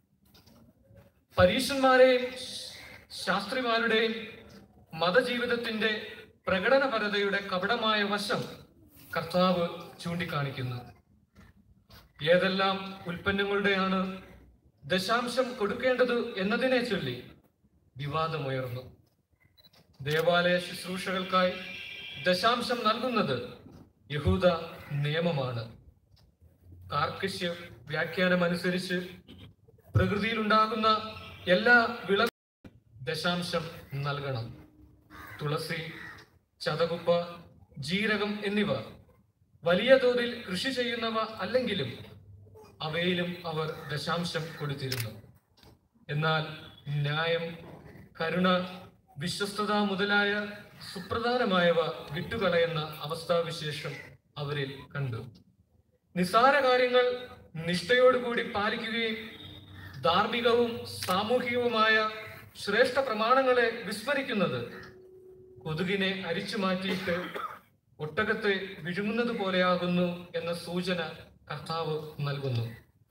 പരീക്ഷന്മാരെയും ശാസ്ത്രിമാരുടെയും മതജീവിതത്തിന്റെ പ്രകടനപരതയുടെ കപടമായ വശം കർത്താവ് ചൂണ്ടിക്കാണിക്കുന്നു ഏതെല്ലാം ഉൽപ്പന്നങ്ങളുടെയാണ് ദശാംശം കൊടുക്കേണ്ടത് എന്നതിനെ ചൊല്ലി വിവാദമുയർന്നു ദേവാലയ ശുശ്രൂഷകൾക്കായി ദശാംശം നൽകുന്നത് യഹൂദ നിയമമാണ് കാർക്കശ്യ വ്യാഖ്യാനം അനുസരിച്ച് പ്രകൃതിയിലുണ്ടാകുന്ന എല്ലാ വിള ദശാംശം നൽകണം തുളസി ചതകുപ്പ ജീരകം എന്നിവ വലിയ തോതിൽ കൃഷി ചെയ്യുന്നവ അല്ലെങ്കിലും അവയിലും അവർ ദശാംശം കൊടുത്തിരുന്നു എന്നാൽ ന്യായം കരുണ വിശ്വസ്തത മുതലായ സുപ്രധാനമായവ വിട്ടുകളയുന്ന അവസ്ഥാവിശേഷം അവരിൽ കണ്ടു നിസ്സാര കാര്യങ്ങൾ നിഷ്ഠയോടുകൂടി പാലിക്കുകയും ധാർമ്മികവും സാമൂഹികവുമായ ശ്രേഷ്ഠ പ്രമാണങ്ങളെ വിസ്മരിക്കുന്നത് കൊതുകിനെ അരിച്ചു മാറ്റിയിട്ട് ഒട്ടകത്തെ വിഴുങ്ങുന്നത് പോലെയാകുന്നു എന്ന സൂചന കർത്താവ് നൽകുന്നു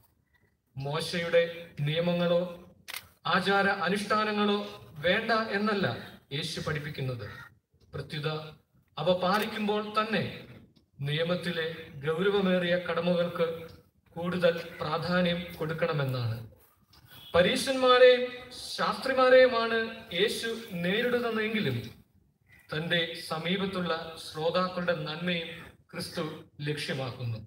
മോശയുടെ നിയമങ്ങളോ ആചാര അനുഷ്ഠാനങ്ങളോ വേണ്ട എന്നല്ല യേശു പഠിപ്പിക്കുന്നത് പ്രത്യുത അവ പാലിക്കുമ്പോൾ തന്നെ നിയമത്തിലെ ഗൗരവമേറിയ കടമകൾക്ക് കൂടുതൽ പ്രാധാന്യം കൊടുക്കണമെന്നാണ് പരീക്ഷന്മാരെയും ശാസ്ത്രിമാരെയുമാണ് യേശു നേരിടുന്നതെങ്കിലും തന്റെ സമീപത്തുള്ള ശ്രോതാക്കളുടെ നന്മയും ക്രിസ്തു ലക്ഷ്യമാക്കുന്നു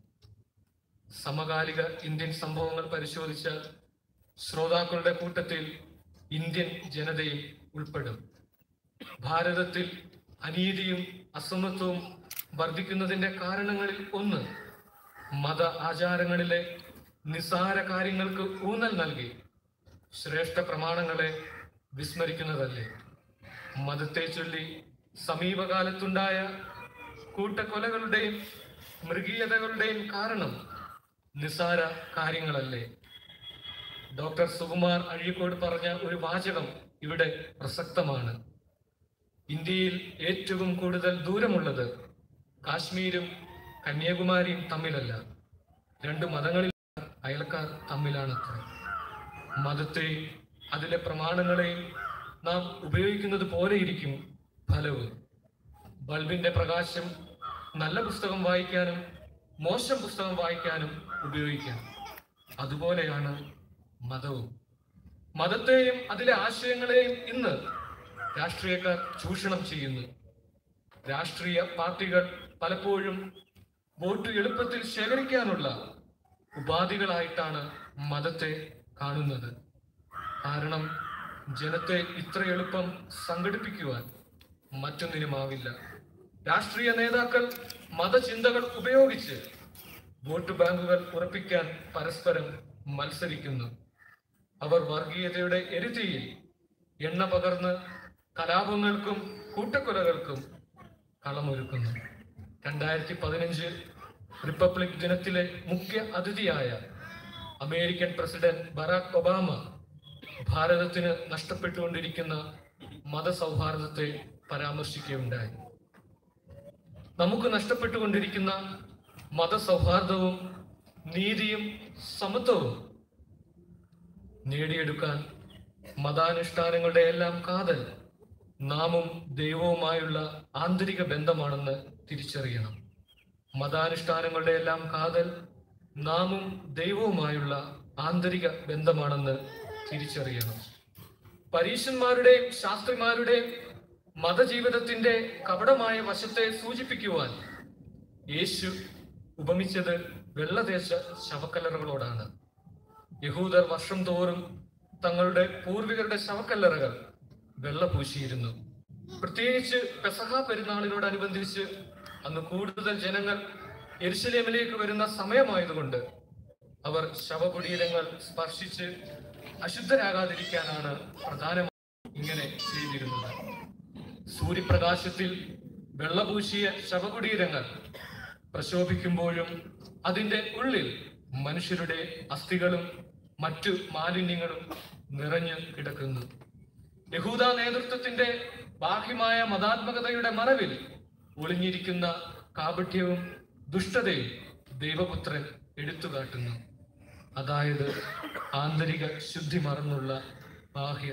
സമകാലിക ഇന്ത്യൻ സംഭവങ്ങൾ പരിശോധിച്ചാൽ ശ്രോതാക്കളുടെ കൂട്ടത്തിൽ ഇന്ത്യൻ ജനതയും ഉൾപ്പെടും ഭാരതത്തിൽ അനീതിയും അസമത്വവും വർദ്ധിക്കുന്നതിന്റെ കാരണങ്ങളിൽ ഒന്ന് മത ആചാരങ്ങളിലെ നിസ്സാര കാര്യങ്ങൾക്ക് ഊന്നൽ നൽകി ശ്രേഷ്ഠ പ്രമാണങ്ങളെ വിസ്മരിക്കുന്നതല്ലേ മതത്തെ ചൊല്ലി സമീപകാലത്തുണ്ടായ കൂട്ടക്കൊലകളുടെയും മൃഗീയതകളുടെയും കാരണം നിസ്സാര കാര്യങ്ങളല്ലേ ഡോക്ടർ സുകുമാർ അഴീക്കോട് പറഞ്ഞ ഒരു വാചകം ഇവിടെ പ്രസക്തമാണ് ഇന്ത്യയിൽ ഏറ്റവും കൂടുതൽ ദൂരമുള്ളത് കാശ്മീരും കന്യാകുമാരിയും തമ്മിലല്ല രണ്ട് മതങ്ങളിൽ അയൽക്കാർ തമ്മിലാണത്ര മതത്തെയും അതിലെ പ്രമാണങ്ങളെയും നാം ഉപയോഗിക്കുന്നത് പോലെ ഇരിക്കും ഫലവും ബൾബിന്റെ പ്രകാശം നല്ല പുസ്തകം വായിക്കാനും മോശം പുസ്തകം വായിക്കാനും ഉപയോഗിക്കാം അതുപോലെയാണ് മതവും മതത്തെയും അതിലെ ആശയങ്ങളെയും ഇന്ന് രാഷ്ട്രീയക്കാർ ചൂഷണം ചെയ്യുന്നു രാഷ്ട്രീയ പാർട്ടികൾ പലപ്പോഴും വോട്ട് എളുപ്പത്തിൽ ശേഖരിക്കാനുള്ള ഉപാധികളായിട്ടാണ് മതത്തെ കാണുന്നത് കാരണം ജനത്തെ ഇത്ര എളുപ്പം സംഘടിപ്പിക്കുവാൻ മറ്റൊന്നിനുമാവില്ല രാഷ്ട്രീയ നേതാക്കൾ മതചിന്തകൾ ഉപയോഗിച്ച് വോട്ട് ബാങ്കുകൾ ഉറപ്പിക്കാൻ പരസ്പരം മത്സരിക്കുന്നു അവർ വർഗീയതയുടെ എരുതിയിൽ എണ്ണ പകർന്ന് കലാപങ്ങൾക്കും കൂട്ടക്കൊലകൾക്കും കളമൊരുക്കുന്നു രണ്ടായിരത്തി പതിനഞ്ച് റിപ്പബ്ലിക് ദിനത്തിലെ മുഖ്യ അതിഥിയായ അമേരിക്കൻ പ്രസിഡന്റ് ബറാക് ഒബാമ ഭാരതത്തിന് നഷ്ടപ്പെട്ടുകൊണ്ടിരിക്കുന്ന മതസൗഹാർദ്ദത്തെ പരാമർശിക്കുകയുണ്ടായി നമുക്ക് നഷ്ടപ്പെട്ടുകൊണ്ടിരിക്കുന്ന മതസൗഹാർദ്ദവും നീതിയും സമത്വവും നേടിയെടുക്കാൻ മതാനുഷ്ഠാനങ്ങളുടെ എല്ലാം കാതൽ നാമും ദൈവവുമായുള്ള ആന്തരിക ബന്ധമാണെന്ന് തിരിച്ചറിയണം മതാനുഷ്ഠാനങ്ങളുടെ എല്ലാം കാതൽ നാമും ദൈവവുമായുള്ള ആന്തരിക ബന്ധമാണെന്ന് തിരിച്ചറിയണം പരീശന്മാരുടെയും ശാസ്ത്രിമാരുടെയും മതജീവിതത്തിന്റെ കപടമായ വശത്തെ സൂചിപ്പിക്കുവാൻ യേശു ഉപമിച്ചത് വെള്ളദേശ ശവക്കല്ലറകളോടാണ് യഹൂദർ വർഷം തോറും തങ്ങളുടെ പൂർവികരുടെ ശവക്കല്ലറകൾ വെള്ള പൂശിയിരുന്നു പ്രത്യേകിച്ച് പെസഹ പെരുന്നാളിനോടനുബന്ധിച്ച് അന്ന് കൂടുതൽ ജനങ്ങൾ എരുശലേമിലേക്ക് വരുന്ന സമയമായതുകൊണ്ട് അവർ ശവകുടീരങ്ങൾ സ്പർശിച്ച് അശുദ്ധരാകാതിരിക്കാനാണ് പ്രധാനമായും ഇങ്ങനെ ചെയ്തിരുന്നത് സൂര്യപ്രകാശത്തിൽ വെള്ളപൂശിയ ശവകുടീരങ്ങൾ പ്രശോഭിക്കുമ്പോഴും അതിന്റെ ഉള്ളിൽ മനുഷ്യരുടെ അസ്ഥികളും മറ്റു മാലിന്യങ്ങളും നിറഞ്ഞു കിടക്കുന്നു യഹൂദ നേതൃത്വത്തിന്റെ ബാഹ്യമായ മതാത്മകതയുടെ മറവിൽ ഒളിഞ്ഞിരിക്കുന്ന കാപട്യവും ദുഷ്ടതയും ദൈവപുത്രൻ എടുത്തുകാട്ടുന്നു അതായത് ആന്തരിക ശുദ്ധി മറന്നുള്ള ബാഹ്യ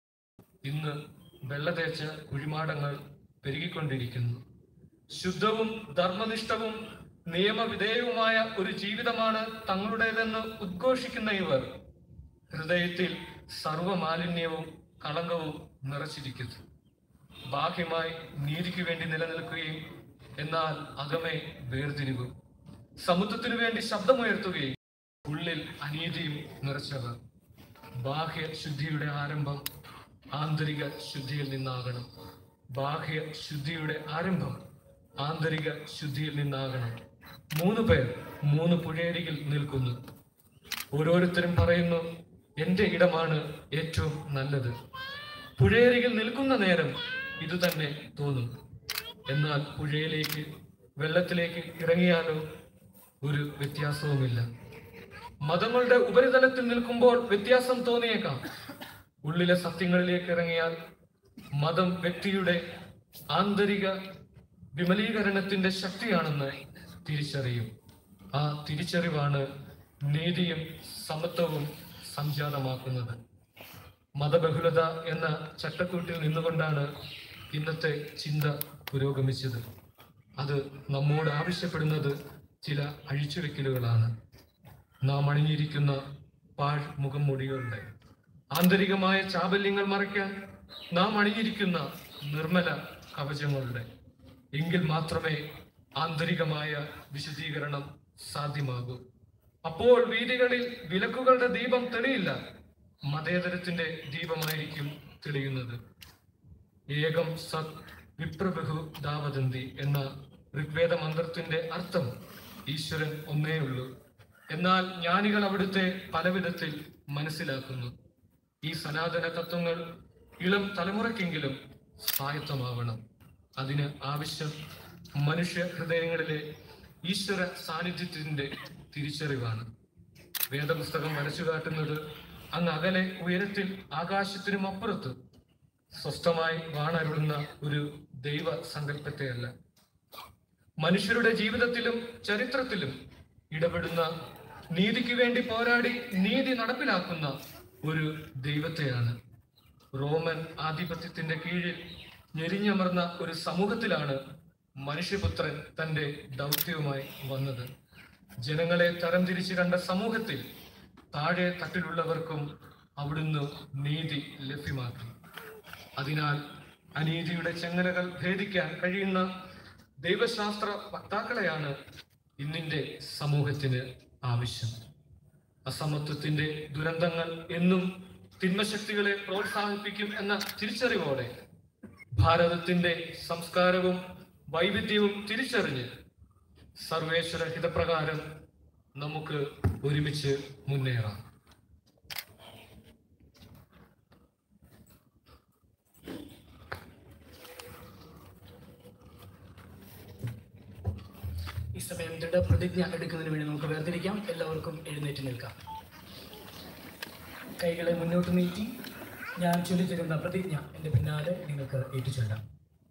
ഇന്ന് വെള്ളതേച്ച കുഴിമാടങ്ങൾ പെരുകിക്കൊണ്ടിരിക്കുന്നു ശുദ്ധവും ധർമ്മനിഷ്ഠവും നിയമവിധേയവുമായ ഒരു ജീവിതമാണ് തങ്ങളുടേതെന്ന് ഉദ്ഘോഷിക്കുന്ന ഇവർ ഹൃദയത്തിൽ സർവമാലിന്യവും കളങ്കവും നിറച്ചിരിക്കുന്നു ബാഹ്യമായി നീതിക്ക് വേണ്ടി നിലനിൽക്കുകയും എന്നാൽ അകമേ വേർതിരിവും സമുദ്രത്തിനു വേണ്ടി ശബ്ദമുയർത്തുകയും ഉള്ളിൽ അനീതിയും നിറച്ചവർ ബാഹ്യ ശുദ്ധിയുടെ ആരംഭം ആന്തരിക ശുദ്ധിയിൽ നിന്നാകണം ബാഹ്യ ശുദ്ധിയുടെ ആരംഭം ആന്തരിക ശുദ്ധിയിൽ നിന്നാകണം മൂന്ന് പേർ മൂന്ന് പുഴയരികിൽ നിൽക്കുന്നു ഓരോരുത്തരും പറയുന്നു എന്റെ ഇടമാണ് ഏറ്റവും നല്ലത് പുഴയരികിൽ നിൽക്കുന്ന നേരം ഇത് തന്നെ തോന്നും എന്നാൽ പുഴയിലേക്ക് വെള്ളത്തിലേക്ക് ഇറങ്ങിയാലോ ഒരു വ്യത്യാസവുമില്ല മതങ്ങളുടെ ഉപരിതലത്തിൽ നിൽക്കുമ്പോൾ വ്യത്യാസം തോന്നിയേക്കാം ഉള്ളിലെ സത്യങ്ങളിലേക്ക് ഇറങ്ങിയാൽ മതം വ്യക്തിയുടെ ആന്തരിക വിമലീകരണത്തിന്റെ ശക്തിയാണെന്ന് തിരിച്ചറിയും ആ തിരിച്ചറിവാണ് നീതിയും സമത്വവും സംജാതമാക്കുന്നത് മതബഹുലത എന്ന ചട്ടക്കൂട്ടിൽ നിന്നുകൊണ്ടാണ് ഇന്നത്തെ ചിന്ത പുരോഗമിച്ചത് അത് നമ്മോട് ആവശ്യപ്പെടുന്നത് ചില അഴിച്ചുവെക്കലുകളാണ് നാം അണിഞ്ഞിരിക്കുന്ന പാഴ് മുഖംമൂടികളുടെ ആന്തരികമായ ചാബല്യങ്ങൾ മറയ്ക്കാൻ നാം അണിഞ്ഞിരിക്കുന്ന നിർമ്മല കവചങ്ങളുടെ എങ്കിൽ മാത്രമേ ആന്തരികമായ വിശദീകരണം സാധ്യമാകൂ അപ്പോൾ വീതികളിൽ വിലക്കുകളുടെ ദീപം തെളിയില്ല മതേതരത്തിന്റെ ദീപമായിരിക്കും തെളിയുന്നത് ഏകം സത് വിപ്രബഹു ദാവദന്തി എന്ന ഋഗ്വേദ മന്ത്രത്തിന്റെ അർത്ഥം ഈശ്വരൻ ഒന്നേ ഉള്ളൂ എന്നാൽ ജ്ഞാനികൾ അവിടുത്തെ പല വിധത്തിൽ മനസ്സിലാക്കുന്നു ഈ സനാതന തത്വങ്ങൾ ഇളം തലമുറയ്ക്കെങ്കിലും സ്വായത്തമാവണം അതിന് ആവശ്യം മനുഷ്യ ഹൃദയങ്ങളിലെ ഈശ്വര സാന്നിധ്യത്തിന്റെ തിരിച്ചറിവാണ് വേദപുസ്തകം വരച്ചു കാട്ടുന്നത് അങ്ങ് അകലെ ഉയരത്തിൽ ആകാശത്തിനും അപ്പുറത്ത് സ്വസ്ഥമായി വാണരുളുന്ന ഒരു ദൈവ സങ്കല്പത്തെയല്ല മനുഷ്യരുടെ ജീവിതത്തിലും ചരിത്രത്തിലും ഇടപെടുന്ന നീതിക്ക് വേണ്ടി പോരാടി നീതി നടപ്പിലാക്കുന്ന ഒരു ദൈവത്തെയാണ് റോമൻ ആധിപത്യത്തിന്റെ കീഴിൽ ഞെരിഞ്ഞമർന്ന ഒരു സമൂഹത്തിലാണ് മനുഷ്യപുത്രൻ തന്റെ ദൗത്യവുമായി വന്നത് ജനങ്ങളെ തരംതിരിച്ചു കണ്ട സമൂഹത്തിൽ താഴെ തട്ടിലുള്ളവർക്കും അവിടുന്ന് നീതി ലഭ്യമാക്കി അതിനാൽ അനീതിയുടെ ചെങ്ങലകൾ ഭേദിക്കാൻ കഴിയുന്ന ദൈവശാസ്ത്ര വക്താക്കളെയാണ് ഇന്നിന്റെ സമൂഹത്തിന് ആവശ്യം അസമത്വത്തിന്റെ ദുരന്തങ്ങൾ എന്നും തിന്മശക്തികളെ പ്രോത്സാഹിപ്പിക്കും എന്ന തിരിച്ചറിവോടെ ഭാരതത്തിന്റെ സംസ്കാരവും വൈവിധ്യവും തിരിച്ചറിഞ്ഞ് സർവേശ്വര ഹിതപ്രകാരം നമുക്ക് ഒരുമിച്ച് മുന്നേറാം ഈ സമയം ദൃഢപ്രതിജ്ഞ എടുക്കുന്നതിന് വേണ്ടി നമുക്ക് വേർതിരിക്കാം എല്ലാവർക്കും എഴുന്നേറ്റ് നിൽക്കാം കൈകളെ മുന്നോട്ട് നീട്ടി ഞാൻ ചൊല്ലിത്തരുന്ന പ്രതിജ്ഞ എൻ്റെ പിന്നാലെ നിങ്ങൾക്ക് ഏറ്റുചൊല്ലാം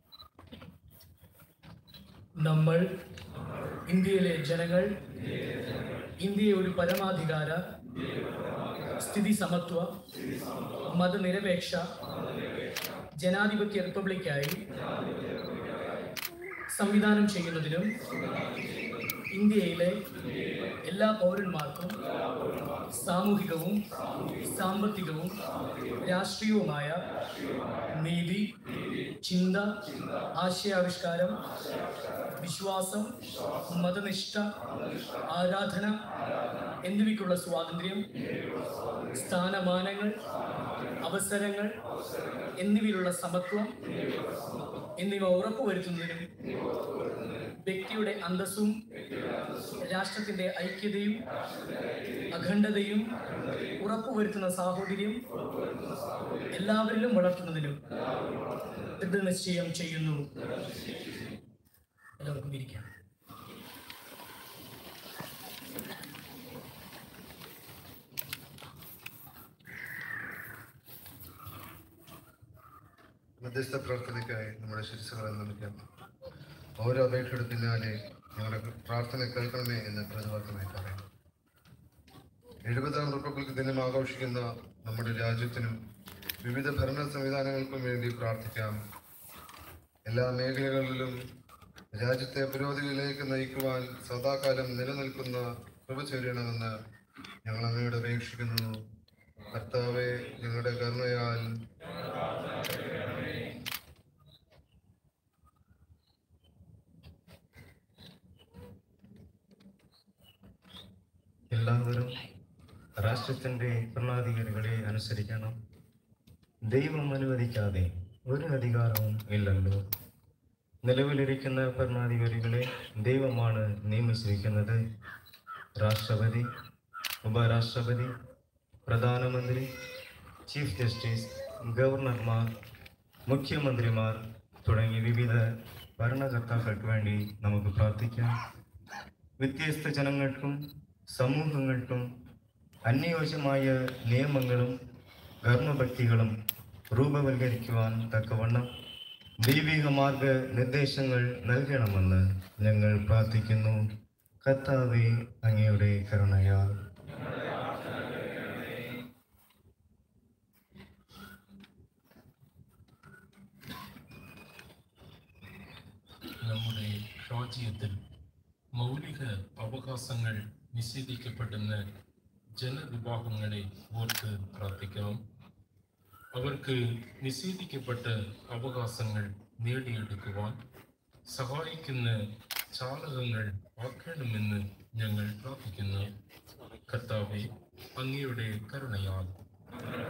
നമ്മൾ ഇന്ത്യയിലെ ജനങ്ങൾ ഇന്ത്യയെ ഒരു പരമാധികാര സ്ഥിതി സമത്വ മതനിരപേക്ഷ ജനാധിപത്യ റിപ്പബ്ലിക്കായി സംവിധാനം ചെയ്യുന്നതിനും ഇന്ത്യയിലെ എല്ലാ പൗരന്മാർക്കും സാമൂഹികവും സാമ്പത്തികവും രാഷ്ട്രീയവുമായ നീതി ചിന്ത ആശയാവിഷ്കാരം വിശ്വാസം മതനിഷ്ഠ ആരാധന എന്നിവയ്ക്കുള്ള സ്വാതന്ത്ര്യം സ്ഥാനമാനങ്ങൾ അവസരങ്ങൾ എന്നിവയിലുള്ള സമത്വം എന്നിവ ഉറപ്പുവരുത്തുന്നതിനും വ്യക്തിയുടെ അന്തസ്സും രാഷ്ട്രത്തിന്റെ ഐക്യതയും അഖണ്ഡതയും ഉറപ്പുവരുത്തുന്ന സാഹോദര്യം എല്ലാവരിലും വളർത്തുന്നതിനും ദൃഢനിശ്ചയം ചെയ്യുന്നു എല്ലാവർക്കും ഇരിക്കാം മധ്യസ്ഥ പ്രാർത്ഥനയ്ക്കായി നമ്മുടെ ശിരസുകളെ നിർമ്മിക്കാം ഓരോ അപേക്ഷയുടെ പിന്നാലെ ഞങ്ങളുടെ പ്രാർത്ഥന കേൾക്കണമേ എന്ന് പ്രതിവാക്യമായി പറയാം എഴുപതാം റിപ്പബ്ലിക് ദിനം ആഘോഷിക്കുന്ന നമ്മുടെ രാജ്യത്തിനും വിവിധ ഭരണ സംവിധാനങ്ങൾക്കും വേണ്ടി പ്രാർത്ഥിക്കാം എല്ലാ മേഖലകളിലും രാജ്യത്തെ പുരോഗതിയിലേക്ക് നയിക്കുവാൻ സദാകാലം നിലനിൽക്കുന്ന കൃപ ചൊല്ലണമെന്ന് ഞങ്ങൾ അങ്ങയോട് അപേക്ഷിക്കുന്നു കർത്താവെ ഞങ്ങളുടെ കരുണയാൽ എല്ലാവരും രാഷ്ട്രത്തിൻ്റെ ഭരണാധികാരികളെ അനുസരിക്കണം ദൈവം അനുവദിക്കാതെ ഒരു അധികാരവും ഇല്ലല്ലോ നിലവിലിരിക്കുന്ന ഭരണാധികാരികളെ ദൈവമാണ് നിയമിച്ചിരിക്കുന്നത് രാഷ്ട്രപതി ഉപരാഷ്ട്രപതി പ്രധാനമന്ത്രി ചീഫ് ജസ്റ്റിസ് ഗവർണർമാർ മുഖ്യമന്ത്രിമാർ തുടങ്ങി വിവിധ ഭരണകർത്താക്കൾക്ക് വേണ്ടി നമുക്ക് പ്രാർത്ഥിക്കാം വ്യത്യസ്ത ജനങ്ങൾക്കും സമൂഹങ്ങൾക്കും അനുയോജ്യമായ നിയമങ്ങളും കർമ്മഭക്തികളും രൂപവൽക്കരിക്കുവാൻ തക്കവണ്ണം ദൈവിക മാർഗ നിർദ്ദേശങ്ങൾ നൽകണമെന്ന് ഞങ്ങൾ പ്രാർത്ഥിക്കുന്നു കർത്താവെ അങ്ങയുടെ കരുണയാൽ നമ്മുടെ രാജ്യത്തിൽ മൗലിക അവകാശങ്ങൾ നിഷേധിക്കപ്പെടുന്ന ജനവിഭാഗങ്ങളെ ഓർത്ത് പ്രാർത്ഥിക്കണം അവർക്ക് നിഷേധിക്കപ്പെട്ട അവകാശങ്ങൾ നേടിയെടുക്കുവാൻ സഹായിക്കുന്ന ചാലകങ്ങൾ ആക്കണമെന്ന് ഞങ്ങൾ പ്രാർത്ഥിക്കുന്നു കർത്താവെ അങ്ങയുടെ കരുണയാൽ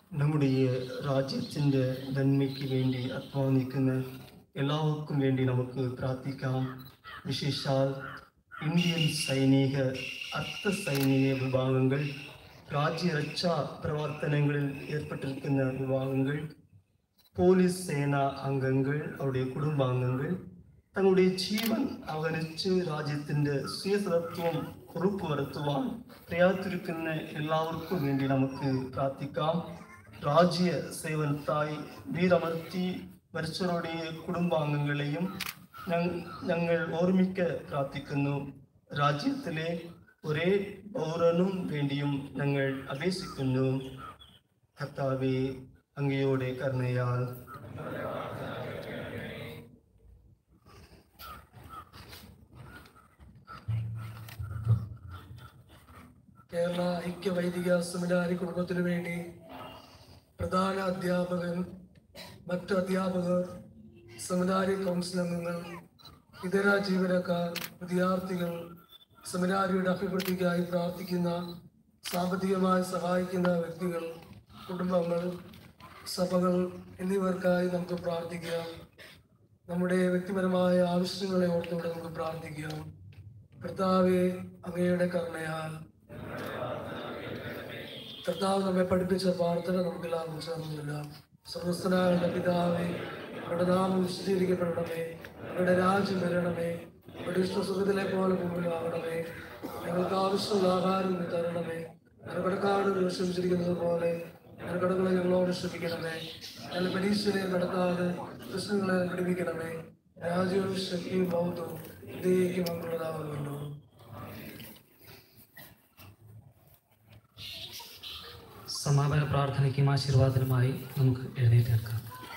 നമ്മുടെ രാജ്യത്തിൻ്റെ നന്മയ്ക്ക് വേണ്ടി അധ്വാനിക്കുന്ന എല്ലാവർക്കും വേണ്ടി നമുക്ക് പ്രാർത്ഥിക്കാം വിശേഷാൽ ഇന്ത്യൻ സൈനിക അർദ്ധ സൈനിക വിഭാഗങ്ങൾ രാജ്യരക്ഷാ പ്രവർത്തനങ്ങളിൽ ഏർപ്പെട്ടിരിക്കുന്ന വിഭാഗങ്ങൾ പോലീസ് സേനാ അംഗങ്ങൾ അവരുടെ കുടുംബാംഗങ്ങൾ തങ്ങളുടെ ജീവൻ അവഗണിച്ച് രാജ്യത്തിൻ്റെ സുയസത്വം ഉറപ്പുവരുത്തുവാൻ പ്രയാത്തിരിക്കുന്ന എല്ലാവർക്കും വേണ്ടി നമുക്ക് പ്രാർത്ഥിക്കാം രാജ്യ സേവനത്തായി വീരമർത്തി മരിച്ചവരുടെ കുടുംബാംഗങ്ങളെയും ഞ- ഞങ്ങൾ ഓർമ്മിക്ക പ്രാർത്ഥിക്കുന്നു രാജ്യത്തിലെ ഒരേ പൗരനും വേണ്ടിയും ഞങ്ങൾ അപേക്ഷിക്കുന്നു കർത്താവെ അങ്ങയോടെ കരുണയാൽ കേരള ഐക്യ വൈദിക സെമിനാരി കുടുംബത്തിനു വേണ്ടി പ്രധാന അധ്യാപകൻ മറ്റു അധ്യാപകർ സെമിനാരി കൗൺസിൽ അംഗങ്ങൾ ഇതര ജീവനക്കാർ വിദ്യാർത്ഥികൾ സെമിനാരിയുടെ അഭിവൃദ്ധിക്കായി പ്രാർത്ഥിക്കുന്ന സാമ്പത്തികമായി സഹായിക്കുന്ന വ്യക്തികൾ കുടുംബങ്ങൾ സഭകൾ എന്നിവർക്കായി നമുക്ക് പ്രാർത്ഥിക്കാം നമ്മുടെ വ്യക്തിപരമായ ആവശ്യങ്ങളെ ഓർത്തുകൊണ്ട് നമുക്ക് പ്രാർത്ഥിക്കാം കർത്താവെ അങ്ങയുടെ കരുണയാൽ കർത്താവ് നമ്മെ പഠിപ്പിച്ച പ്രാർത്ഥന നമുക്ക് എല്ലാവർക്കും ചേർന്നില്ല സർവസ്ഥനായ പിതാവേ അവിടെ നാമം വിശദീകരിക്കപ്പെടണമേ അവിടെ രാജ്യം വരണമേ അവിടെ ഇഷ്ടസുഖത്തിലെ പോലെ ഭൂമിയിലാവണമേ ഞങ്ങൾക്ക് ആവശ്യമുള്ള ആഹാരം നീ തരണമേ കടക്കാട് ക്ഷമിച്ചിരിക്കുന്നത് പോലെ കടകളെ ഞങ്ങളോട് ക്ഷമിക്കണമേ ഞങ്ങൾ പരീക്ഷയെ നടത്താതെ പ്രശ്നങ്ങളെ വിടുവിക്കണമേ രാജ്യവും ശക്തിയും ബൗദ്ധവും ഇതേക്കും അങ്ങുള്ളതാവുന്നുണ്ടോ സമാപന പ്രാർത്ഥനയ്ക്കും ആശീർവാദനുമായി നമുക്ക് എഴുന്നേറ്റേൽക്കാം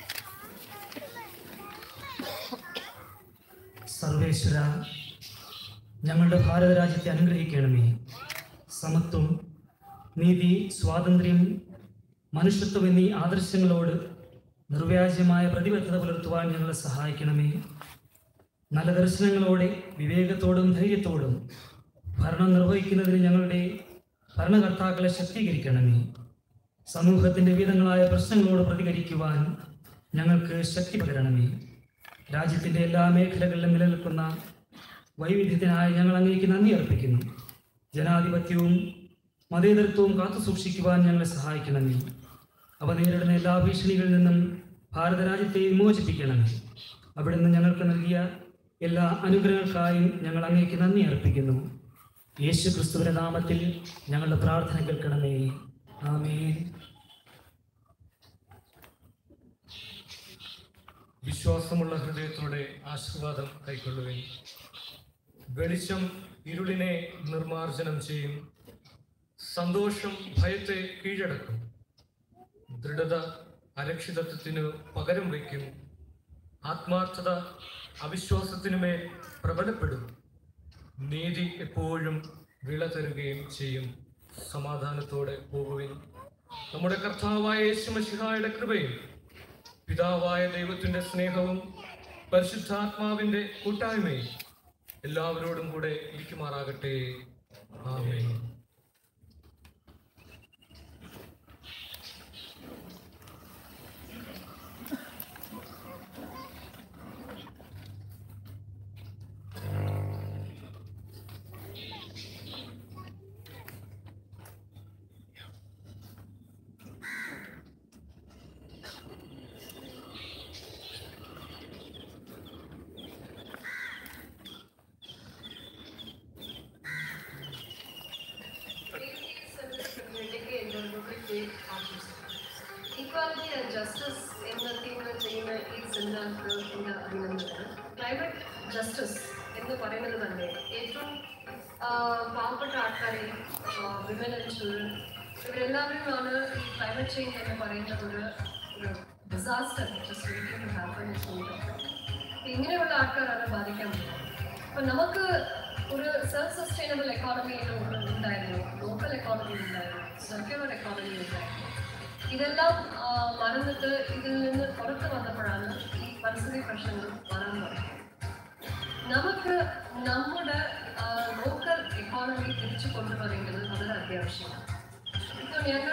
സർവേശ്വര ഞങ്ങളുടെ ഭാരത രാജ്യത്തെ അനുഗ്രഹിക്കണമേ സമത്വം നീതി സ്വാതന്ത്ര്യം മനുഷ്യത്വം എന്നീ ആദർശങ്ങളോട് നിർവ്യാജമായ പ്രതിബദ്ധത പുലർത്തുവാൻ ഞങ്ങളെ സഹായിക്കണമേ നല്ല ദർശനങ്ങളോടെ വിവേകത്തോടും ധൈര്യത്തോടും ഭരണം നിർവഹിക്കുന്നതിന് ഞങ്ങളുടെ ഭരണകർത്താക്കളെ ശക്തീകരിക്കണമേ സമൂഹത്തിൻ്റെ വിവിധങ്ങളായ പ്രശ്നങ്ങളോട് പ്രതികരിക്കുവാൻ ഞങ്ങൾക്ക് ശക്തി പകരണമേ രാജ്യത്തിൻ്റെ എല്ലാ മേഖലകളിലും നിലനിൽക്കുന്ന വൈവിധ്യത്തിനായി ഞങ്ങൾ അങ്ങേക്ക് നന്ദി അർപ്പിക്കുന്നു ജനാധിപത്യവും മതേതരത്വവും കാത്തു സൂക്ഷിക്കുവാൻ ഞങ്ങളെ സഹായിക്കണമേ അവ നേരിടുന്ന എല്ലാ ഭീഷണികളിൽ നിന്നും ഭാരതരാജ്യത്തെ വിമോചിപ്പിക്കണമേ അവിടുന്ന് ഞങ്ങൾക്ക് നൽകിയ എല്ലാ അനുഗ്രഹങ്ങൾക്കായും ഞങ്ങൾ അങ്ങേക്ക് നന്ദി അർപ്പിക്കുന്നു യേശു ക്രിസ്തുവിന്റെ നാമത്തിൽ ഞങ്ങളുടെ പ്രാർത്ഥന കേൾക്കണമേ ആമേൻ വിശ്വാസമുള്ള ഹൃദയത്തോടെ ആശീർവാദം കൈക്കൊള്ളുവിൻ വെളിച്ചം ഇരുളിനെ നിർമാർജനം ചെയ്യും സന്തോഷം ഭയത്തെ കീഴടക്കും ദൃഢത അരക്ഷിതത്വത്തിന് പകരം വയ്ക്കും ആത്മാർത്ഥത അവിശ്വാസത്തിനുമേൽ പ്രബലപ്പെടും നീതി എപ്പോഴും വിള തരുകയും ചെയ്യും സമാധാനത്തോടെ പോകുവിൻ നമ്മുടെ കർത്താവായ യേശുമശിഹായുടെ കൃപയും പിതാവായ ദൈവത്തിന്റെ സ്നേഹവും പരിശുദ്ധാത്മാവിന്റെ കൂട്ടായ്മയും എല്ലാവരോടും കൂടെ ഇരിക്കുമാറാകട്ടെ ആമേൻ ഇക്വാലിറ്റി ആൻഡ് ജസ്റ്റിസ് എന്ന തീമിൽ ചെയ്യുന്ന ഈ സെമിനാർക്ക് എൻ്റെ അഭിനന്ദനങ്ങൾ ക്ലൈമറ്റ് ജസ്റ്റിസ് എന്ന് പറയുന്നത് തന്നെ ഏറ്റവും ആ, പാവപ്പെട്ട ആൾക്കാരെ വിമൻ ആൻഡ് ചിൽഡ്രൻ ഇവരെല്ലാവരുമാണ് ഈ ക്ലൈമറ്റ് ചേഞ്ച് എന്ന് പറയുന്ന ഒരു ഒരു disaster just waiting to happen ഇങ്ങനെയുള്ള ആൾക്കാരാണ് ബാധിക്കാൻ പോകുന്നത് അപ്പം നമുക്ക് ഒരു സെൽഫ് സസ്റ്റൈനബിൾ എക്കോണമി ഉണ്ടായിരുന്നു ലോക്കൽ എക്കോണമി ഉണ്ടായിരുന്നു സർക്യുലർ എക്കോണമി ഉണ്ടായിരുന്നു ഇതെല്ലാം ആ, മറന്നിട്ട് ഇതിൽ നിന്ന് പുറത്ത് വന്നപ്പോഴാണ് ഈ പരിസ്ഥിതി പ്രശ്നങ്ങൾ വരാൻ തുടങ്ങിയത് നമുക്ക് നമ്മുടെ ലോക്കൽ എക്കോണമി തിരിച്ചു കൊണ്ടുവരേണ്ടത് വളരെ അത്യാവശ്യമാണ് ഇപ്പോൾ ഞങ്ങൾ ആ,